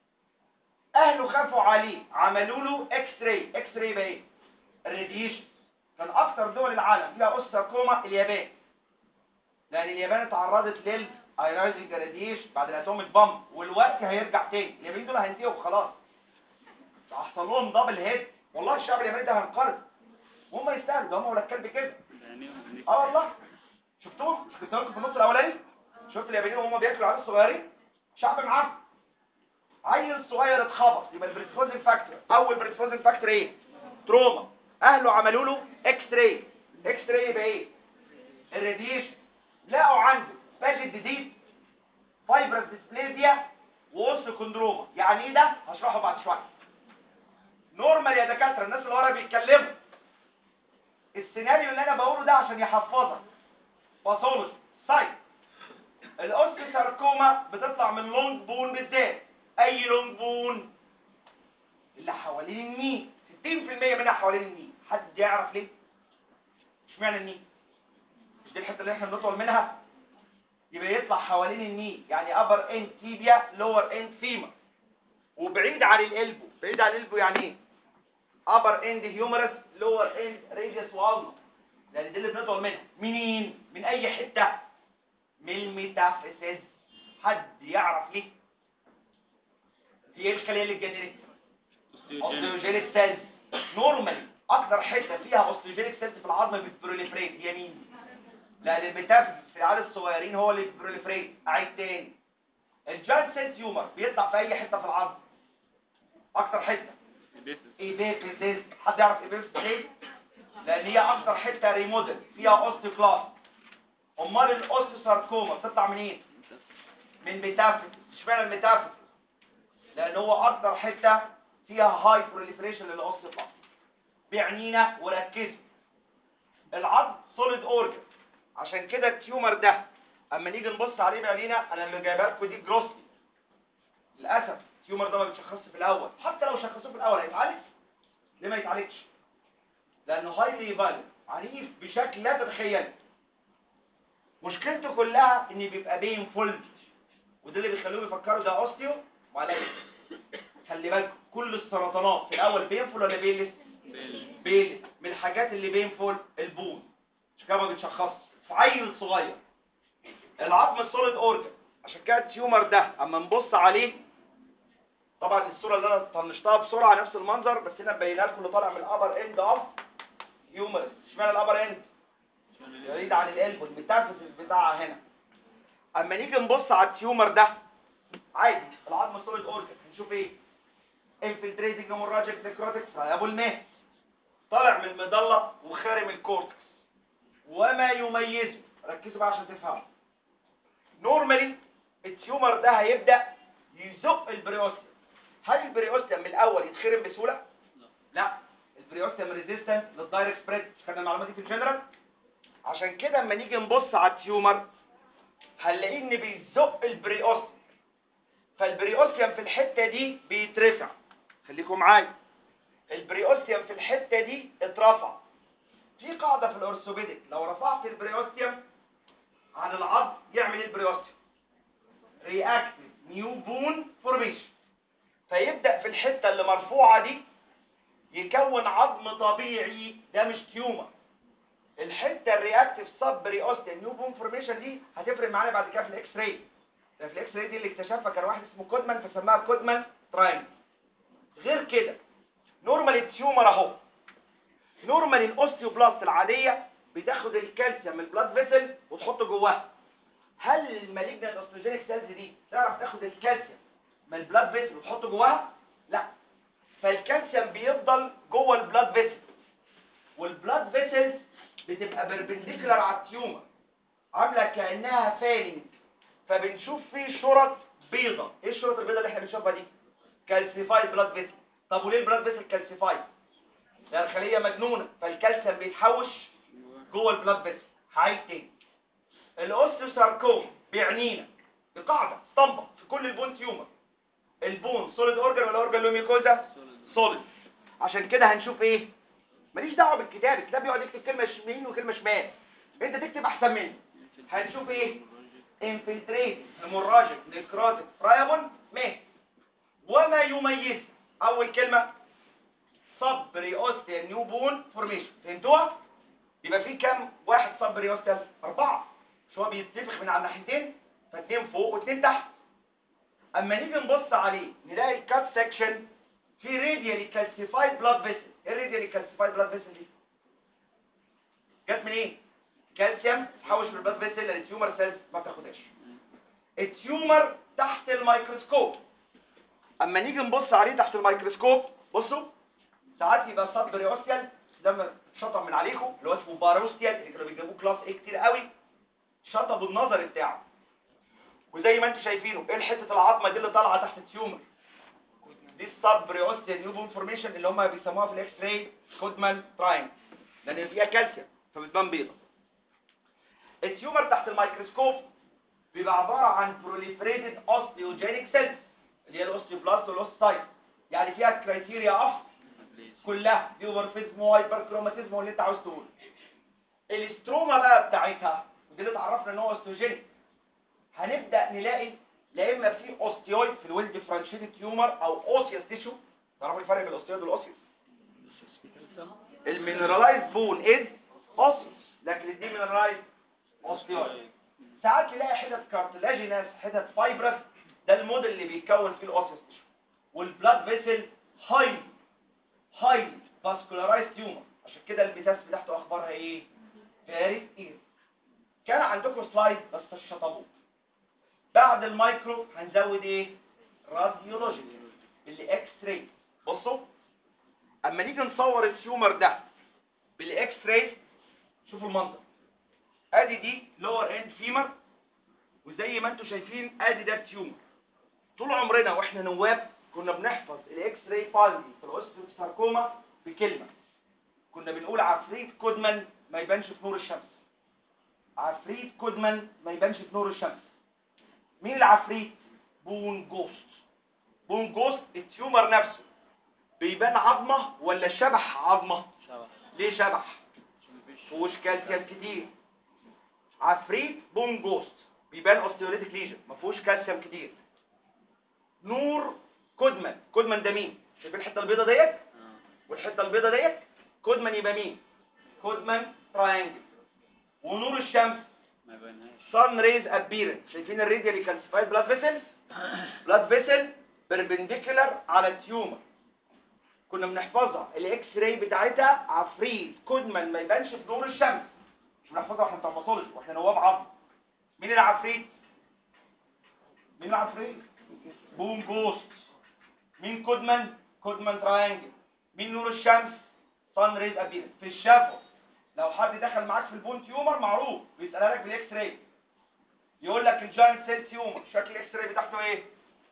A: اهله خافوا عليه عملوا له اكس راي اكس راي بقى ايه الراديشن كان اكتر دول العالم فيها اوستركوما اليابان لان اليابان اتعرضت للايرايزنج راديشن بعد الاتوميك بامب والوقت هيرجع تاني اليابانيين دول هينتهوا خلاص هيحصل لهم دبل هيد والله الشعب الياباني ده هينقرض وهم يستاهلوا ده هم ولاد كلب كده
B: يعني يعني
A: اه والله شفتوهم مش كنت لكم في النص الاولاني شفت اليابانيين وهم بياكلوا عيال صغيرين شعب معفن عيل صغير اتخبط يبقى البريسبوزنج فاكتور اول بريسبوزنج فاكتور ايه تروما اهله عملوا له اكس راي اكس راي يبقى ايه الراديشن لقوا عنده باجت ديزيز فايبرس ديسبليزيا واوستوكوندروما يعني ايه ده هشرحه بعد شويه نورمال يا دكاتره الناس اللي ورا بيتكلموا السيناريو اللي انا بقوله ده عشان يحفظك باثولوجي سايت الاوستيوساركوما بتطلع من لونج بون بالذات اي لونج بون اللي حوالين الني 60% منها حوالين الني حد يعرف ليه اشمعنى الني مش دي الحته اللي احنا بنطول منها يبقى يطلع حوالين الني يعني ابر اند تيبيا لور اند فيما وبعيد عن القلبو بعيد عن القلبو يعني ايه ابر اند هيومرس لور اند ريديوس والنا لان دي اللي بنطول منها منين من اي حته من الميتافيسيس حد يعرف ليه دي ايه الخليه اللي اتجننت اوستيوجينيك سيلز نورمالي اكتر حته فيها اوستيوجينيك سيلز في العظم بتبروليفريت هي مين لان الميتافيسيس في العيال الصغيرين هو اللي بيبروليفريت اعيد تاني الجاينت سيل تيومر بيطلع في اي حته في العظم اكتر حته ايبيفيسيس حد يعرف ايبيفيسيس ليه لان هي اكتر حته ريموديل فيها اوستيوكلاست امال الاوستيوساركوما بتطلع منين من ميتافيسيس اشمعنى الميتافيسيس لان هو اكتر حته فيها هاي بروليفريشن للاوستيوكلاست بيعنينا وركزوا العظم سوليد اورجن عشان كده التيومر ده اما نيجي نبص عليه بعينينا انا اللي جايبها لكم دي جروسلي للاسف التيومر ده ما بيتشخصش في الاول حتى لو شخصوه في الاول هيتعالج ليه ما يتعالجش لانه هايلي فاليد عنيف بشكل لا تتخيله مشكلته كلها ان بيبقى بين فول وده اللي بيخليهم يفكروا ده اوستيو وعلاج خلي بالكم كل السرطانات في الاول بينفول ولا بيلس بيلس من الحاجات اللي بينفول البون مش كده ما بيتشخصش في عيل صغير العظم السوليد اورجن عشان كده التيومر ده اما نبص عليه طبعا الصوره اللي انا طنشتها بسرعه نفس المنظر بس هنا مبينها لكم اللي طالع من الابر اند اوف هيومرس اشمعنى الابر اند بعيد عن القلب الميتافيسيس بتاعها هنا اما نيجي نبص على التيومر ده عادي العظم السوليد اورجن هنشوف ايه انفلتريتنج هيموراجيك نيكروتكس ابو الماس طالع من المضله وخارم الكورتكس وما يميزه ركزوا بقى عشان تفهموا نورمالي التيومر ده هيبدا يزق البريوستيوم هل البريوستيوم من الاول يتخرم بسهوله لا البريوستيوم ريزيستنت للدايركت سبريد مش خدنا المعلومات دي في الجنرال عشان كده اما نيجي نبص على التيومر هنلاقيه ان بيزق البريوستيوم فالبريوستيوم في الحته دي بيترفع خليكم معايا البريوستيوم في الحته دي اترفع في قاعده في الاورثوبيديك لو رفعت البريوستيوم عن العظم يعمل ايه البريوستيوم رياكتيف نيو بون فورميشن فيبدا في الحته اللي مرفوعه دي يكون عظم طبيعي ده مش تيومر الحته الرياكتيف سب بريوستيوم نيو بون فورميشن دي هتفرق معانا بعد كده في الاكس راي ده في الاكس راي دي اللي اكتشفها كان واحد اسمه كودمان فسماها كودمان تراين غير كده نورمال التيومر اهو نورمال الاوستيوبلاست العاديه بتاخد الكالسيوم من البلاد فيسل وتحطه جواها هل المالجنت اوستيوجينيك سيلز دي تعرف تاخد الكالسيوم من البلاد فيسل وتحطه جواها لا فالكالسيوم بيفضل جوه البلاد فيسل والبلاد فيسلز بتبقى بربنديكولار على التيومر عامله كانها فانج فبنشوف فيه شرط بيضة ايه الشرط البيضة اللي احنا بنشوفها دي كالسيفايد بلاد فيسل طب وليه البلاد فيسل كالسيفايد ده الخليه مجنونه فالكالسيوم بيتحوش جوه البلاد فيسل هعيد تاني الاوستيوساركوم بيعنينا بقاعده اسطمبه في كل البون تيومر البون سوليد اورجن ولا اورجن له ميكوزا سوليد عشان كده هنشوف ايه ماليش دعوه بالكتاب الكتاب يقعد يكتب كلمه يمين وكلمه شمال انت تكتب احسن مني هنشوف ايه انفلتريت هيموراجيك نيكروتيك فرايبون مات وما يميز اول كلمه صبري اوستيال نيو بون فورميشن فهمتوها يبقى في كام واحد صبري اوستيال اربعه مش هو بيتنفخ من على الناحيتين فاتنين فوق واتنين تحت اما نيجي نبص عليه نلاقي الكات سكشن في راديالي كالسيفايد بلاد فيسل ايه الراديالي كالسيفايد بلاد فيسل دي جت من ايه كالسيوم تحوش من البلاد فيسل للتيومر سيلز ما تاخدهاش التيومر تحت الميكروسكوب اما نيجي نبص عليه تحت الميكروسكوب بصوا ساعات يبقى صدر اوستيال ده شطب من عليكم اللي هو اسمه باروستيال اللي كانوا بيجيبوه كلاس ايه كتير قوي شطبوا النظر بتاعه وزي ما انتم شايفينه ايه الحته العظمه دي اللي طالعه تحت التيومر دي الصبر اوستيال نيوبون فورميشن اللي هم بيسموها في الاكس راي كودمان تراين لان فيها كالسيوم فبتبان بيضه التيومر تحت الميكروسكوب بيبقى عباره عن بروليفريتد اوستيوجينيك سيلز اللي هي الاوستيوبلاست والاوستايت يعني فيها كرايتيريا اوف كلها ديوبرفيزم وهايبر كروماتيزم واللي انت عاوز تقوله الاستروما بقى بتاعتها ودي اللي اتعرفنا ان هو اوستيوجينيك هنبدا نلاقي لا اما في اوستيويد في الويل ديفرنشيتد تيومر او اوسيوس تيشو تعرفوا الفرق بين الاوستيويد والاوسيوس المينرالايز بون از اوسيوس لكن الدي مينرالايز اوستيويد ساعات تلاقي حتت كارتلاجينس حتت فايبرس ده الموديل اللي بيتكون فيه الاوسيوس تيشو والبلاد فيسل هاي هاي فاسكولارايز تيومر عشان كده البيتاس بتاعته اخبارها ايه فيري ايه كان عندكم سلايد بس شطبوه بعد المايكرو هنزود ايه راديولوجي بالاكس راي بصوا اما نيجي نصور التيومر ده بالاكس راي شوفوا المنظر ادي دي لور اند فيمر وزي ما انتم شايفين ادي ده التيومر طول عمرنا واحنا نواب كنا بنحفظ الاكس راي فايندنج في الاوستيوساركوما بكلمه كنا بنقول عفريت كودمان ما يبانش في نور الشمس عفريت كودمان ما يبانش في نور الشمس مين العفريت بون جوست بون جوست التيومر نفسه بيبان عظمه ولا شبح عظمه
B: شبح
A: ليه شبح
B: عشان مفيش
A: فيهوش كالسيوم كتير عفريت بون جوست بيبان اوستيوليتيك ليجن ما فيهوش كالسيوم كتير نور كودمان كودمان ده مين شايفين الحته البيضه ديت
B: آه.
A: والحته البيضه ديت كودمان يبقى مين كودمان تراينجل ونور الشمس
B: ما يبانهاش
A: sun rays appearance شايفين الراديالي كالسيفايد بلاد فيسل بلاد فيسل بيربنديكولار على التيومر كنا بنحفظها الاكس راي بتاعتها عفريت كودمان ما يبانش في نور الشمس مش بنحفظها واحنا بتاع باثولوجي واحنا نواب عظم مين العفريت مين العفريت بوم جوست مين كودمان كودمان تراينجل مين نور الشمس صن ريز ابيرنس في الشفه لو حد دخل معاك في البون تيومر معروف بيسالها لك بالاكس راي يقول لك الجاينت سيل تيومر شكل الاكس راي بتاعته ايه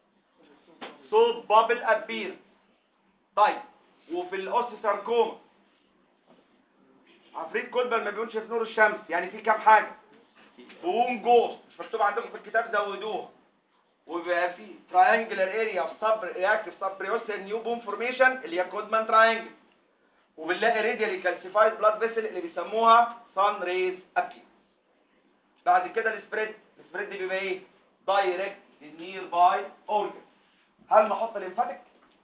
A: صوت بابل ابير طيب وفي الاوستيساركوما عفريت كودمان ما بيقولش في نور الشمس يعني في كام حاجه بوم جوست مش مكتوب عندكم في الكتاب زودوها وبيبقى في تراينجلر اريا اوف سب رياكتيف سب بريوستال نيو بوم فورميشن اللي هي كودمان تراينجل وبنلاقي راديالي كالسيفايد بلاد فيسل اللي بيسموها سان ريز ابي بعد كده السبريد السبريد دي بيبقى ايه دايركت نير باي اورجن هل نحط الليمفاتيك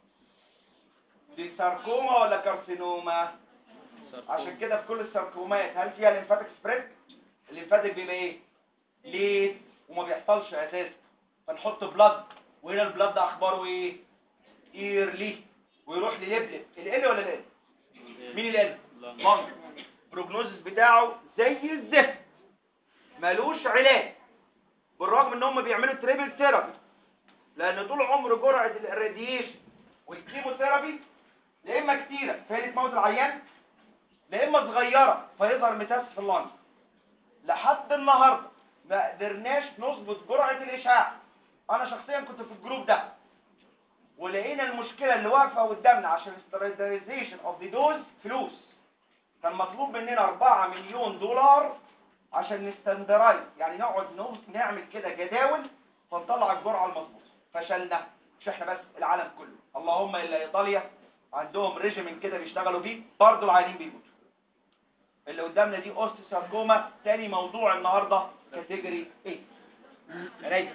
A: دي ساركوما ولا كارسينوما عشان كده في كل الساركومات هل فيها ليمفاتيك سبريد الليمفاتيك بيبقى ايه ليت وما بيحصلش اساسا فنحط بلاد وهنا البلاد ده اخباره ايه ايرلي ويروح للبلب ال ولا ال مين ال
B: لا.
A: لانج بروجنوزس بتاعه زي الزفت ملوش علاج بالرغم ان هم بيعملوا تريبل ثيرابي لان طول عمر جرعه الراديشن والكيموثيرابي لا اما كتيره فهي تموت العيان لا اما صغيره فيظهر متاس في اللنج لحد النهارده ما قدرناش نظبط جرعه الاشعاع انا شخصيا كنت في الجروب ده ولقينا المشكله اللي واقفه قدامنا عشان ستاندردايزيشن اوف ذا دوز فلوس كان مطلوب مننا 4 مليون دولار عشان نستندرايز يعني نقعد نو- نعمل كده جداول فنطلع الجرعه المظبوطه فشلنا مش احنا بس العالم كله اللهم الا ايطاليا عندهم ريجيمين كده بيشتغلوا فيه برضه العيانين بيموتوا اللي قدامنا دي اوستيساركوما تاني موضوع النهارده كاتيجوري 8 عينيا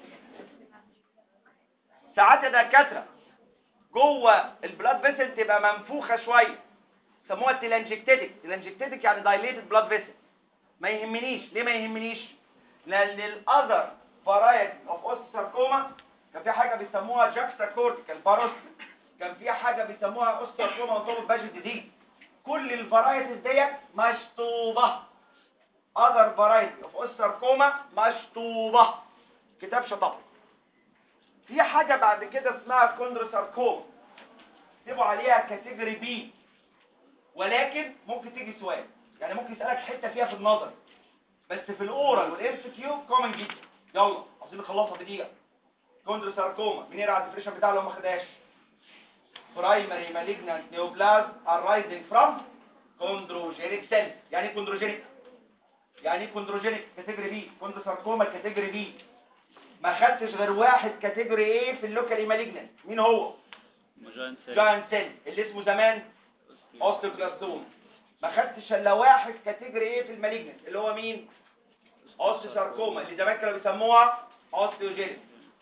A: ساعات الدكاتره جوه البلاد فيسل تبقى منفوخه شويه سموها تلانجكتيتك تلانجكتيتك يعني دايليتد بلاد فيسل ما يهمنيش ليه ما يهمنيش لان الاذر فرايتي اوف اوستيساركوما كان في حاجه بيسموها جاكستا كورتيكال باروس كان في حاجه بيسموها اوستيساركوما وطول باجت دي كل الفرايتيز ديت مشطوبه اذر فرايتي اوف اوستيساركوما مشطوبه كتاب شطب في حاجه بعد كده اسمها كوندروساركوما اكتبوا عليها كاتيجوري بي ولكن ممكن تيجي سؤال يعني ممكن يسألك حتة فيها في النظر بس في الاورال والام سي كيو كومن جدا يلا عايزين نخلصها في دقيقة كوندروساركوما مين يقرا على الديفريشن بتاعه لو ما خدهاش برايمري مالجنانت نيوبلازم arising from chondrogenic cells يعني ايه كوندروجينيك يعني ايه كوندروجينيك كاتيجوري بي كوندروساركوما كاتيجوري بي ما خدتش غير واحد كاتيجوري ايه في اللوكالي مالجنانت مين هو
B: مجان سيل
A: جاين سيل اللي اسمه زمان اوستيوكلاستوم ما خدتش الا واحد كاتيجوري ايه في المالجنت اللي هو مين اوستيوساركوما اللي زمان كانوا بيسموها اوستيوجينيك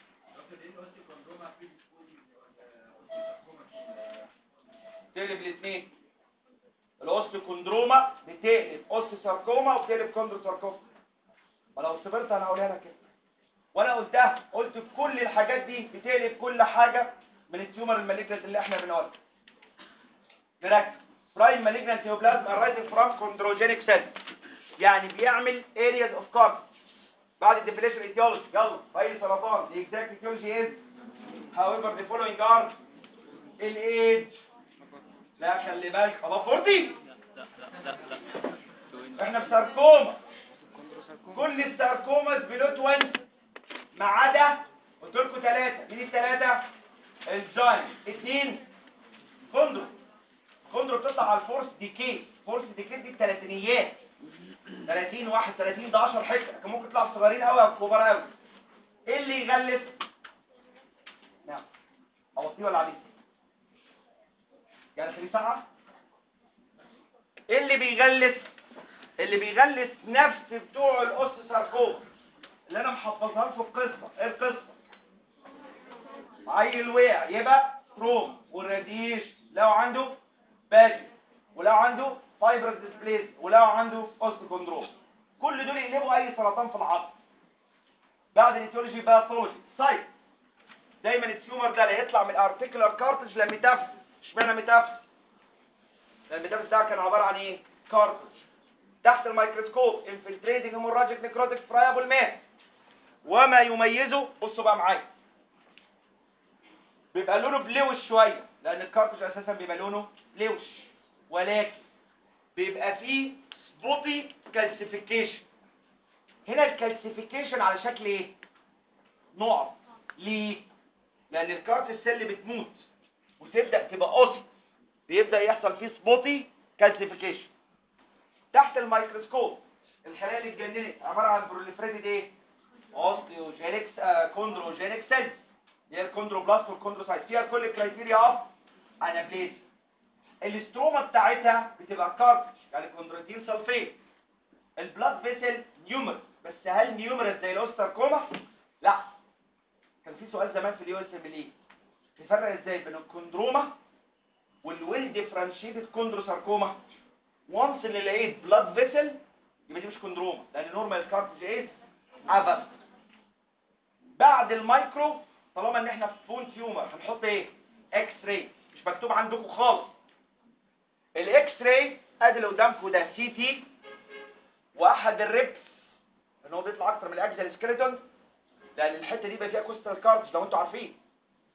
A: تقلب الاثنين الاوستيوكوندروما بتقلب اوستيوساركوما وبتقلب كوندروساركوما ولو صبرت انا هقولها لك كده وانا قلتها قلت كل الحاجات دي بتقلب كل حاجه من التيومر المالجنت اللي احنا بنقولها نركز برايم مالجنت نيوبلازم arising from chondrogenic cells يعني بيعمل areas of cartilage بعد الديفينيشن ايتيولوجي يلا اي سرطان the exact etiology is however the following are الايدج لا خلي بالك above 40
B: لا لا لا لا لا
A: احنا في ساركوما كل الساركوماز بلو 20 ما عدا قلت لكم ثلاثه مين الثلاثه الجاين اثنين كوندرو كوندرو بتطلع على الفورس ديكي فورس ديكي دي الثلاثينيات 30 31 ده 10 حته كان ممكن تطلع صغيرين قوي او كبار قوي ايه اللي يغلس نعم اوطيه ولا عليه يعني في ساعه ايه اللي بيغلس اللي بيغلس نفس بتوع الاوستيساركوما اللي انا محفظها لكم القصه ايه القصه عيل وقع يبقى تروم والراديش لو عنده باجي ولو عنده فايبرس ديسبليز ولو عنده اوستيكوندروم كل دول يقلبوا اي سرطان في العظم بعد الايتيولوجي باثولوجي سايت دايما التيومر ده لا يطلع من الارتيكولار كارتج لميتافيس اشمعنى ميتافيس لان الميتافيس ده كان عباره عن ايه كارتج تحت الميكروسكوب انفلتريتنج هيموراجيك نيكروتيك فرايبل مان وما يميزه بصوا بقى معايا بيبقى لونه بلوش شويه لان الكارتج اساسا بيبقى لونه بلوش ولكن بيبقى فيه سبوتي كالسيفيكيشن هنا الكالسيفيكيشن على شكل ايه نقط ليه لان الكارت السيل بتموت وتبدا تبقى قص بيبدا يحصل فيه سبوتي كالسيفيكيشن تحت الميكروسكوب الخلايا اللي اتجننت عباره عن بروليفريتد ايه اوستيوجينيك كوندروجينيك سيلز اللي هي الكوندروبلاست والكوندروسايت فيها كل الكرايتيريا اوف انابليز الاستروما بتاعتها بتبقى كارتج يعني كوندروتين سلفيت البلاد فيسل نيومر بس هل نيومرس زي الاوستركوما لا كان في سؤال زمان في اليو اس ام ليه تفرق ازاي بين الكوندروما والويل ديفرنشيتد كوندروساركوما وانس اللي لقيت بلاد فيسل يبقى دي مش كوندروما لان نورمال كارتج ايه ابس بعد المايكرو طالما ان احنا في بون تيومر هنحط ايه اكس راي مش مكتوب عندكم خالص الاكس راي ادي اللي قدامكم ده سي تي واحد الريبس ان هو بيطلع اكتر من الاكزال سكيلتون لان الحته دي بقى فيها كوستال كارتج لو انتوا عارفين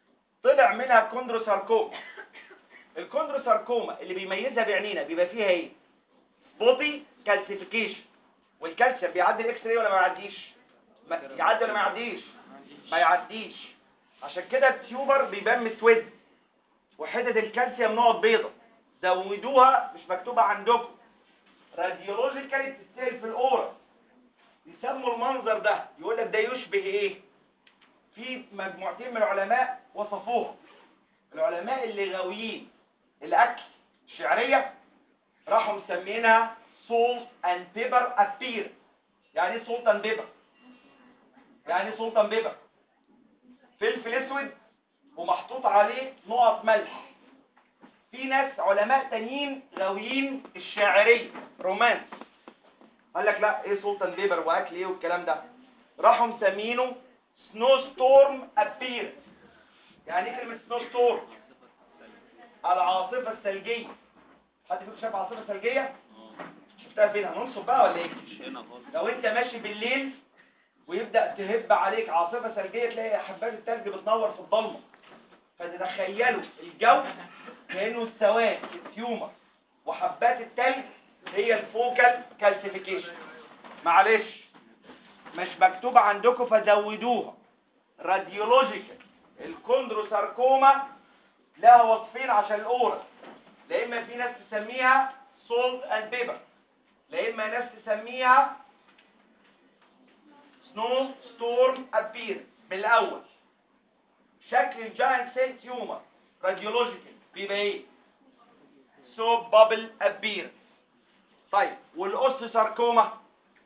A: طلع منها كوندروساركوما الكوندروساركوما اللي بيميزها بعينينا بيبقى فيها ايه سبوتي كالسيفيكيشن والكالسيوم بيعدي الاكس راي ولا ما يعديش ما يعدي ولا ما يعديش ما يعديش عشان كده التيومر بيبان مسود وحتة الكالسيوم نقط بيضة زودوها مش مكتوبة عندكم راديولوجيكالي بتتسال في الاورا يسموا المنظر ده يقول لك ده يشبه ايه في مجموعتين من العلماء وصفوها العلماء اللي غاويين الاكل الشعريه راحوا مسمينها سولت اند بيبر ابير يعني ايه سولت اند بيبر يعني ايه سولت اند بيبر فلفل اسود ومحطوط عليه نقط ملح في ناس علماء تانيين غاويين الشاعريه رومانس قال لك لا ايه سلطان بيبر واكل ايه والكلام ده راحوا مسمينه سنو ستورم ابير يعني ايه كلمه سنو ستورم العاصفه الثلجيه حد فيكم شاف عاصفه ثلجيه شفتها فين هننصب بقى ولا ايه
B: مش هنا خالص
A: لو انت ماشي بالليل ويبدا تهب عليك عاصفه ثلجيه تلاقي حبات الثلج بتنور في الضلمه فتتخيلوا الجو كانه السواد التيومر وحبات الثلج هي الفوكال كالسيفيكيشن معلش مش مكتوبة عندكم فزودوها راديولوجيكال الكوندروساركوما لها وصفين عشان الاورا لا اما في ناس تسميها سولت اند بيبر لا اما ناس تسميها سنو ستورم ابير من الاول شكل الجاينت سيل تيومر راديولوجيكال بيبقى ايه سوب بابل ابير طيب والاوستوساركوما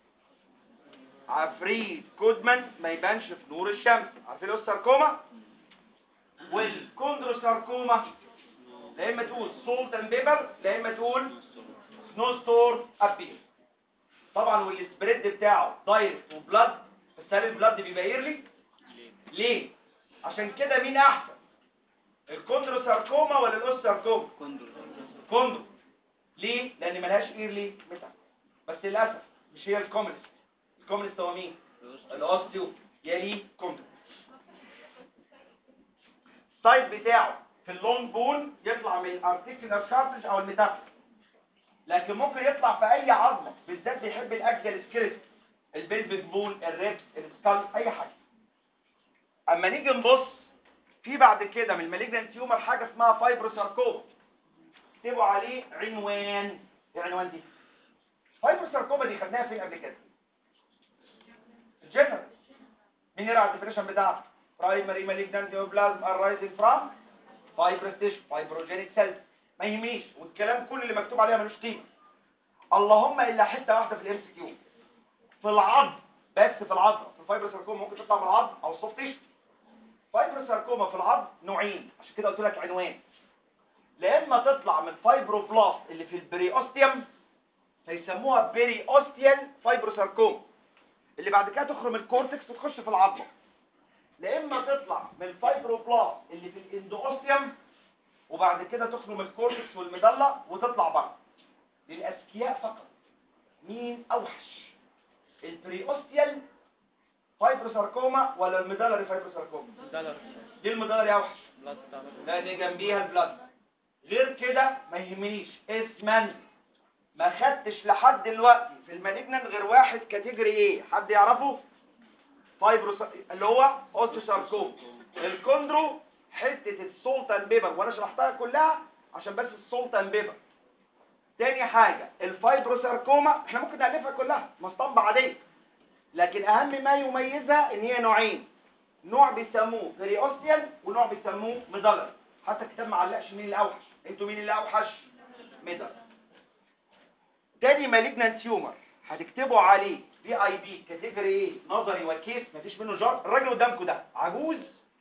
A: عفريت كودمان ما يبانش في نور الشمس عارفين الاوستوساركوما والكوندروساركوما لا اما تقول سولت اند بيبر لا اما تقول سنو ستور ابير طبعا والسبريد بتاعه دايركت وبلاد بس هل البلاد بيبقى يرلي
B: ليه؟
A: ليه عشان كده مين احسن الكوندروساركوما ولا الاوستوساركوما
B: كوندر
A: كوندرو ليه؟ لأن ملهاش إيرلي متع بس للأسف مش هي الكومنست الكومنست هو مين؟ الأوستيو يلي كوندرو السايد بتاعه في اللونج بون يطلع من الارتيكولار كارتج أو الميتافيز لكن ممكن يطلع في أي عظمة بالذات بيحب الأكزل سكريت البلفيك بون الريبس السكال أي حاجة أما نيجي نبص في بعد كده من المالجنان تيومر حاجة اسمها فايبروساركوما اكتبوا عليه عنوان ايه عنوان دي فايبروساركوما دي خدناها فين قبل كده الجنرال مين يقرا الديفينيشن بتاعها برايمري مالجنانت نيوبلازم arising فروم فايبروستيشن فايبروجينيك سيلز ما يهمنيش والكلام كل اللي مكتوب عليها ملوش قيمه اللهم الا حته واحده في الام سي كيو في العظم بس في العظم في الفايبروساركوما ممكن تطلع من العظم او السوفت تيشو فايبروساركوما في العظم نوعين عشان كده قلت لك عنوان لا اما تطلع من فايبروبلاست اللي في البريوستيوم فيسموها بريوستيال فايبروساركوما اللي بعد كده تخرج من الكورتكس وتخش في العظمه لا اما تطلع من الفايبروبلاست اللي في الاندوستيوم وبعد كده تخرج من الكورتكس والمدلة وتطلع بره للاذكياء فقط مين اوحش البريوستيال فايبروساركوما ولا المدلري فايبروساركوما
B: دولار
A: دي المدلري اوحش
B: بلاد دولار
A: لان جنبيها البلاد غير كده ما يهمنيش اسما ما خدتش لحد دلوقتي في المالجنان غير واحد كاتيجوري ايه حد يعرفه فايبروس اللي هو اوستوساركوم الكوندرو حته السولتان بيبر وانا شرحتها كلها عشان بس السولتان بيبر تاني حاجه الفايبروساركوما احنا ممكن نالفها كلها مسطمبه عاديه لكن اهم ما يميزها ان هي نوعين نوع بيسموه بريوستيال ونوع بيسموه ميدالر حتى الكتاب ما علقش مين الاوحش انتوا مين اللي اوحش ميدالر تاني مالجنان تيومر هتكتبوا عليه بي اي بي كاتيجوري ايه نظري وكيس مفيش منه جار الراجل قدامكم ده عجوز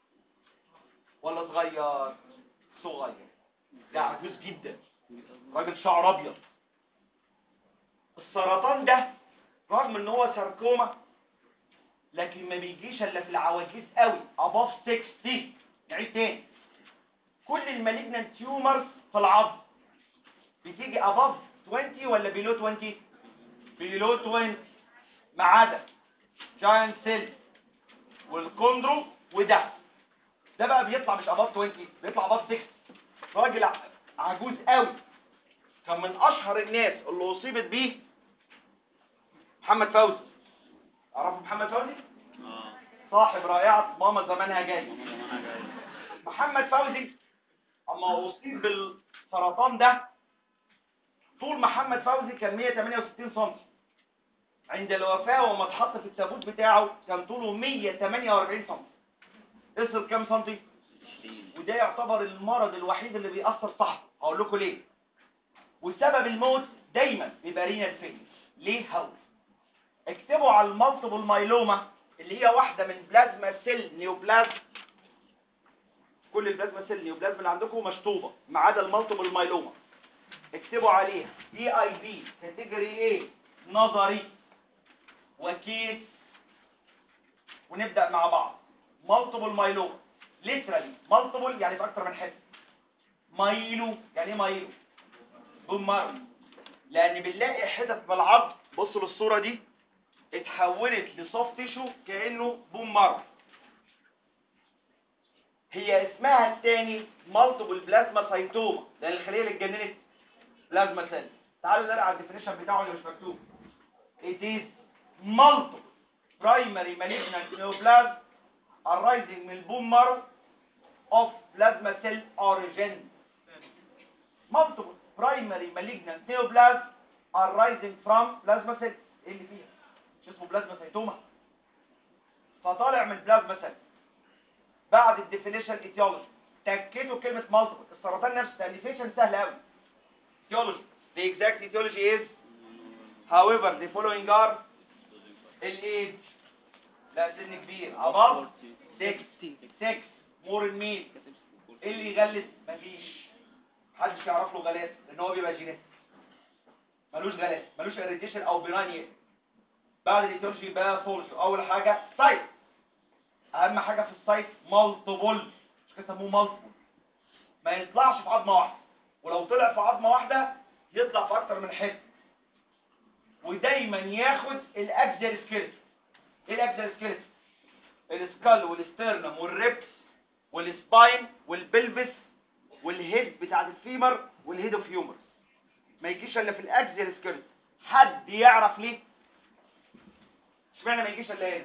A: ولا صغير صغير ده عجوز جدا راجل شعر ابيض السرطان ده رغم ان هو ساركوما لكن ما بيجيش الا في العواجيز قوي above 60 نعيد تاني كل المالجنان تيومرز في العظم بتيجي above 20 ولا below 20 below 20 ما عدا جاينت سيل والكوندرو وده ده بقى بيطلع مش اباط 20 بيطلع اباط 6 راجل ع- عجوز قوي كان من اشهر الناس اللي اصيبت بيه محمد فوزي عرفوا محمد فوزي
B: اه
A: صاحب رائعة ماما زمانها جاي
B: ماما زمانها جاي
A: محمد فوزي اما اصيب بالسرطان ده طول محمد فوزي كان 168 سم عند الوفاة وما اتحط في التابوت بتاعه كان طوله 148 سم اصل كام سنتي
B: 20
A: وده يعتبر المرض الوحيد اللي بيأثر صح هقول لكم ليه وسبب الموت دايما بيبقى رينال فيلير ليه هقول اكتبوا على المالتيبل مايلوما اللي هي واحده من بلازما سيل نيوبلازم كل البلازما سيل نيوبلازم اللي عندكم مشطوبه ما عدا المالتيبل مايلوما اكتبوا عليها اي اي بي كاتيجوري ايه نظري وكيس ونبدا مع بعض مالتيبل مايلوما ليترالي مالتيبل يعني في اكتر من حته مايلو يعني ايه مايلو بومارو لان بنلاقي حتت من العظم بصوا للصوره دي اتحولت لسوفت تيشو كانه بومارو هي اسمها الثاني مالتيبل بلازما سايتوما لان الخليه اللي اتجننت بلازما سيل تعالوا نرجع على الديفينيشن بتاعه اللي مش مكتوب it is multiple primary malignant neoplasm arising من البون مارو of plasma cell origin multiple primary malignant neoplasm arising from plasma cell ايه اللي فيها مش اسمه بلازما سيتوما فطالع من بلازما سيل بعد الديفينيشن ايتيولوجي تاكدوا كلمه مالتيبل السرطان نفسه تاليفيشن سهل قوي ايتيولوجي the exact etiology is however the following are الايج لا سن كبير above 6 6 مور الميل ايه اللي يغلس مفيش محدش يعرف له غلاس لان هو بيبقى جينات ملوش غلاس ملوش اريتيشن او بناين بعد الايتيولوجي بقى فولج اول حاجه سايت اهم حاجه في السايت مالتيبل مش كده سموه مالتيبل ما يطلعش في عظمه واحده ولو طلع في عظمه واحده يطلع في اكتر من حته ودايما ياخد الاكزل سكيلت ايه الاكزل سكيلت السكال والسترنم والريبس والسباين والبلبس والهيد بتاعت الفيمر والهيد اوف هيومر ما يجيش الا في الاكزل سكيلت حد يعرف ليه اشمعنى ما يجيش الا هنا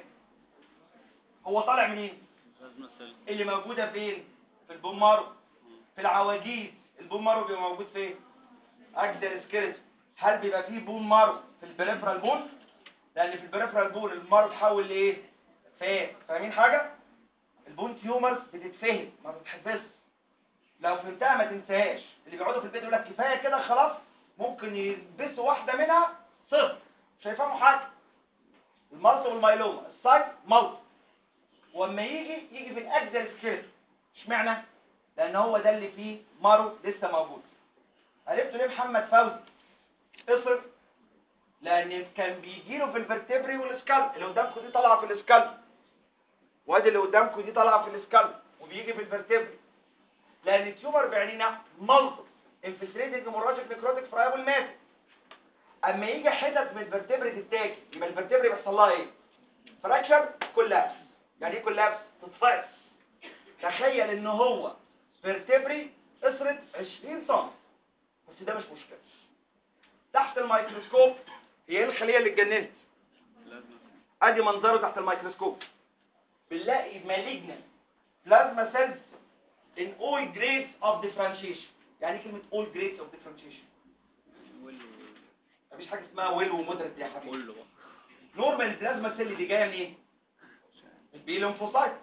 A: هو طالع منين
B: بلازما سيل
A: اللي موجوده فين في البومارو في العواجيز البومارو بيبقى موجود فين اكزل سكيلت هل بيبقى فيه بون مارو في البريفرال بون لان في البريفرال بون المارو اتحول لايه فين فاهمين حاجه البون تيومرز بتتفهم ما بتتحفظش لو فهمتها ما تنساهاش اللي بيقعدوا في البيت يقول لك كفايه كده خلاص ممكن يلبسوا واحده منها صفر مش هيفهموا حاجه المالتيبل مايلوما السايت مالتي واما يجي يجي في الاكزل سكيلت اشمعنى لان هو ده اللي فيه مارو لسه موجود عرفتوا ليه محمد فوزي اصر لان كان بيجي له في الفرتبري والسكال اللي قدامكم دي طالعه في السكال وادي اللي قدامكم دي طالعه في السكال وبيجي في الفرتبري لان التيومر بعينينا مالتيبل انفلتريتنج هيموراجيك نيكروتيك فرايبل مات اما يجي حتت من الفرتبري تتاكل يبقى الفرتبري بيحصل لها ايه فراكشر كولابس يعني ايه كولابس تتفعص تخيل ان هو فيرتبري قصرت 20 سم بس ده مش مشكله تحت الميكروسكوب هي ايه الخليه اللي اتجننت
B: بلازما سيل
A: ادي منظره تحت الميكروسكوب بنلاقي malignant plasma cells in all grades of differentiation يعني ايه كلمه all grades of differentiation
B: ولو
A: مفيش حاجه اسمها ويل ومودريت يا حبيبي
B: ولو بقى
A: نورمال بلازما سيل دي جايه منين البي ليمفوسايت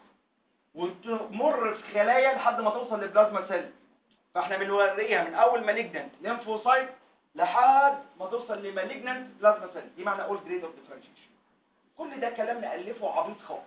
A: وتمر في خلايا لحد ما توصل للبلازما سيل فاحنا بنوريها من اول مالجنانت ليمفوسايت لحد ما توصل لمالجنانت بلازما سيل دي معنى اول جريد اوف ديفرنشيشن كل ده كلام نالفه عبيط خالص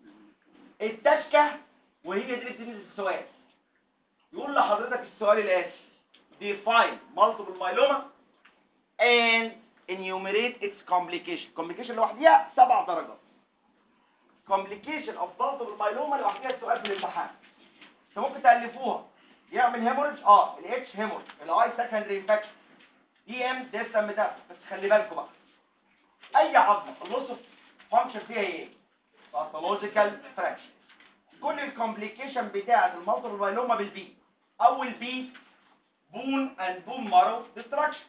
A: التشكه وهي دي اللي بتنزل السؤال يقول لحضرتك السؤال الاتي define multiple myeloma and enumerate its complication complication لوحديها سبع درجات complication of multiple myeloma لوحديها السؤال في الامتحان انت ممكن تألفوها يعمل هيموريج اه الاتش هيموريج الاي سكندري انفكشن دي ام ديستم ميتاف بس خلي بالكم بقى اي عظمه اللوس اوف فانكشن فيها ايه باثولوجيكال فراكشن كل الكومبليكيشن بتاعه المالتيبل مايلوما بالبي اول بي بون اند بون مارو ديستراكشن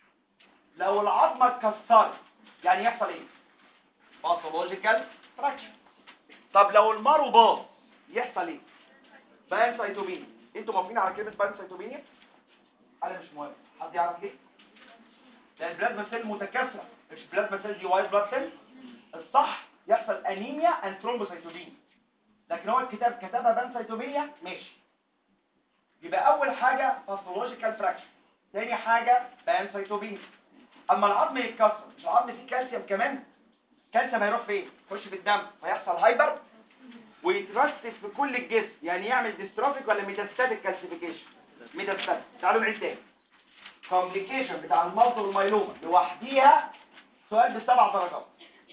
A: لو العظمه اتكسرت يعني يحصل ايه باثولوجيكال فراكشن طب لو المارو باظ يحصل ايه بان سيتوبينيا انتوا موافقين على كلمه بان سيتوبينيا انا مش موافق حد يعرف ليه لان البلازما سيل متكاثره مش البلازما سيل دي وايت بلاد سيل الصح يحصل انيميا اند ثرومبوسيتوبينيا لكن هو الكتاب كتبها بان سيتوبينيا ماشي يبقى اول حاجه باثولوجيكال فراكشن تاني حاجه بان سيتوبينيا اما العظم يتكسر مش العظم فيه كالسيوم كمان الكالسيوم هيروح فين يخش في الدم فيحصل هايبر ويترسب في كل الجسم يعني يعمل ديستروفيك ولا ميتاستاتيك كالسيفيكيشن ميتاستاتيك تعالوا نعيد تاني كومبليكيشن بتاع المالتيبل مايلوما لوحديها سؤال بسبع درجات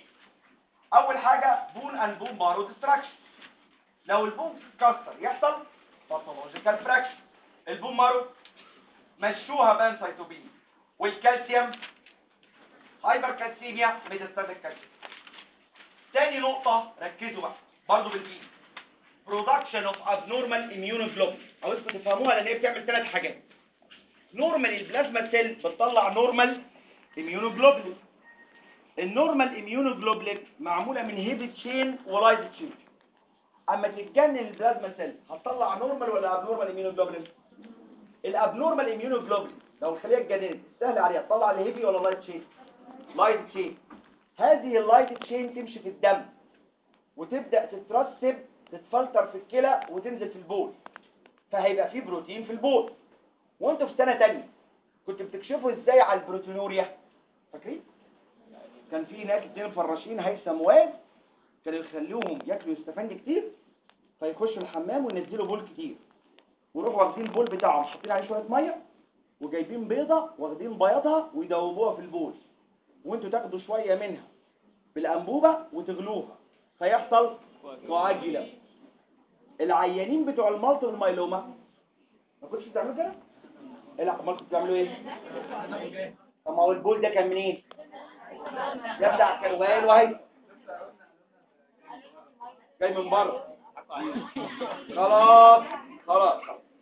A: اول حاجه بون اند بون مارو ديستراكشن لو البون اتكسر يحصل باثولوجيكال فراكشن البون مارو مشوها بان سيتوبينيا والكالسيوم هايبر كالسيميا ميتاستاتيك كالسيوم تاني نقطة ركزوا بقى برضه بالبي production of abnormal immunoglobulin عاوزكم تفهموها لان هي بتعمل ثلاث حاجات نورمال البلازما سيل بتطلع نورمال immunoglobulin النورمال immunoglobulin معمولة من هيفي تشين ولايت تشين اما تتجنن البلازما سيل هتطلع نورمال ولا ابنورمال immunoglobulin الابنورمال immunoglobulin لو الخلية اتجننت سهل عليها تطلع الهيفي ولا لايت تشين لايت تشين هذه اللايت تشين تمشي في الدم وتبدأ تترسب تتفلتر في الكلى وتنزل في البول فهيبقى فيه بروتين في البول وانتوا في سنة تانية كنت بتكشفوا ازاي على البروتينوريا فاكرين كان في هناك اتنين مفرشين هيثم واد كانوا يخلوهم ياكلوا استفندي كتير فيخشوا الحمام وينزلوا بول كتير ويروحوا واخدين البول بتاعهم حاطين عليه شويه ميه وجايبين بيضه واخدين بياضها ويدوبوها في البول وانتوا تاخدوا شويه منها بالانبوبه وتغلوها فيحصل كواجيلا العيانين بتوع المالتيبل مايلوما ما كنتش بتعملوا كده لا امال كنتوا بتعملوا ايه طب ما هو البول ده كان منين يبدأ كروان وهي جاي من بره خلاص خلاص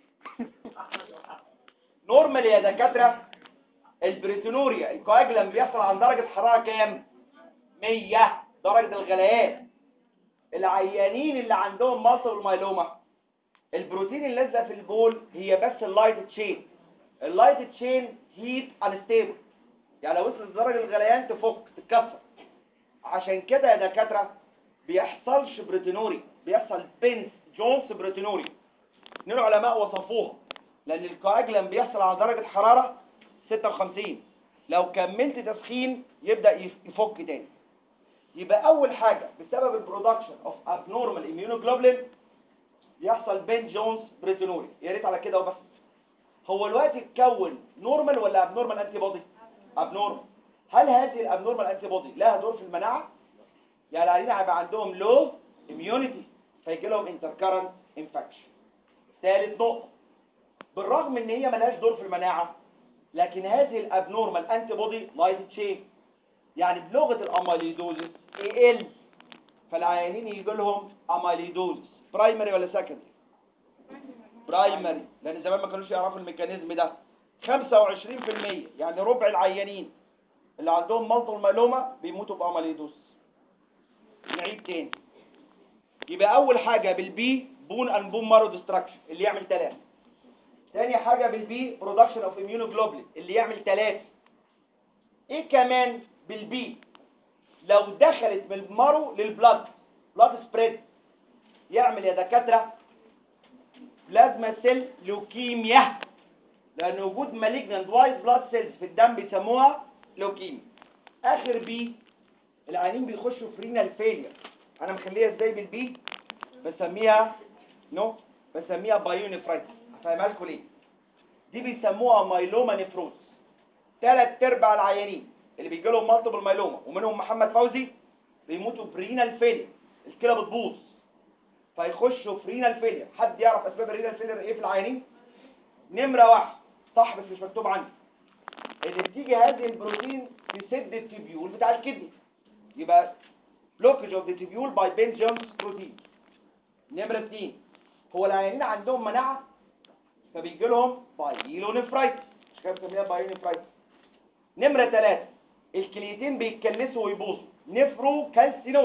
A: نورمال يا دكاتره البريتونوريا الكواجلم بيحصل عن درجه حراره كام 100 درجه الغليان العيانين اللي عندهم مالتيبل مايلوما البروتين اللي لازقه في البول هي بس اللايت تشين اللايت تشين هيت انستيبل يعني لو وصلت لدرجه الغليان تفك تتكسر عشان كده يا دكاتره بيحصلش بروتينوري بيحصل بنس جونز بروتينوري اثنين علماء وصفوها لان الكواجلم بيحصل على درجه حراره 56 لو كملت تسخين يبدا يف- يفك تاني يبقى اول حاجه بسبب البرودكشن اوف abnormal immunoglobulin يحصل بين جونز بريتينوري يا ريت على كده وبس هو الوقت اتكون نورمال ولا ابنورمال انتي بودي ابنورمال هل هذه الابنورمال انتي بودي لها دور في المناعه يعني العيانين هيبقى عندهم لو اميونيتي فيجي لهم انتركرنت انفكشن ثالث نقطه بالرغم ان هي ملهاش دور في المناعه لكن هذه الابنورمال انتي بودي لايت تشين يعني بلغه الاميليدوزس ال فالعيانين يجي لهم اميليدوزس برايمري ولا سكندري برايمري لان زمان ما كانوش يعرفوا الميكانيزم ده 25% يعني ربع العيانين اللي عندهم مالتيبل مايلوما بيموتوا باميليدوزس نعيد تاني يبقى اول حاجه بالبي بون اند بون مارو ديستراكشن اللي يعمل ثلاثه تاني حاجه بالبي برودكشن اوف اميونوجلوبولين اللي يعمل ثلاثه ايه كمان بالبي لو دخلت من المارو للبلاد بلاد سبريد يعمل يا دكاتره بلازما سيل لوكيميا لان وجود مالجنانت وايت بلاد سيلز في الدم بيسموها لوكيميا اخر بي العيانين بيخشوا في رينال فيلير انا مخليها ازاي بالبي بسميها نو بسميها بايونيفرايتس هفهمها لكم ليه دي بيسموها مايلوما نفروز ثلاث ارباع العيانين اللي بيجي لهم مالتيبل مايلوما ومنهم محمد فوزي بيموتوا برينال فيلير الكلى بتبوظ فيخشوا في رينال فيلير حد يعرف اسباب الرينال فيلير ايه في العيانين نمره واحد صح بس مش مكتوب عندي اللي بتيجي هذه البروتين تسد التبيول بتاع الكدني يبقى blockage of the tubule by Ben Jones protein نمرة اتنين هو العيانين عندهم مناعة فبيجي لهم بايلونفرايتس مش كده بنسميها بايلونفرايتس نمرة ثلاثة الكليتين بيتكنسوا ويبوظوا نفرو كالسينوز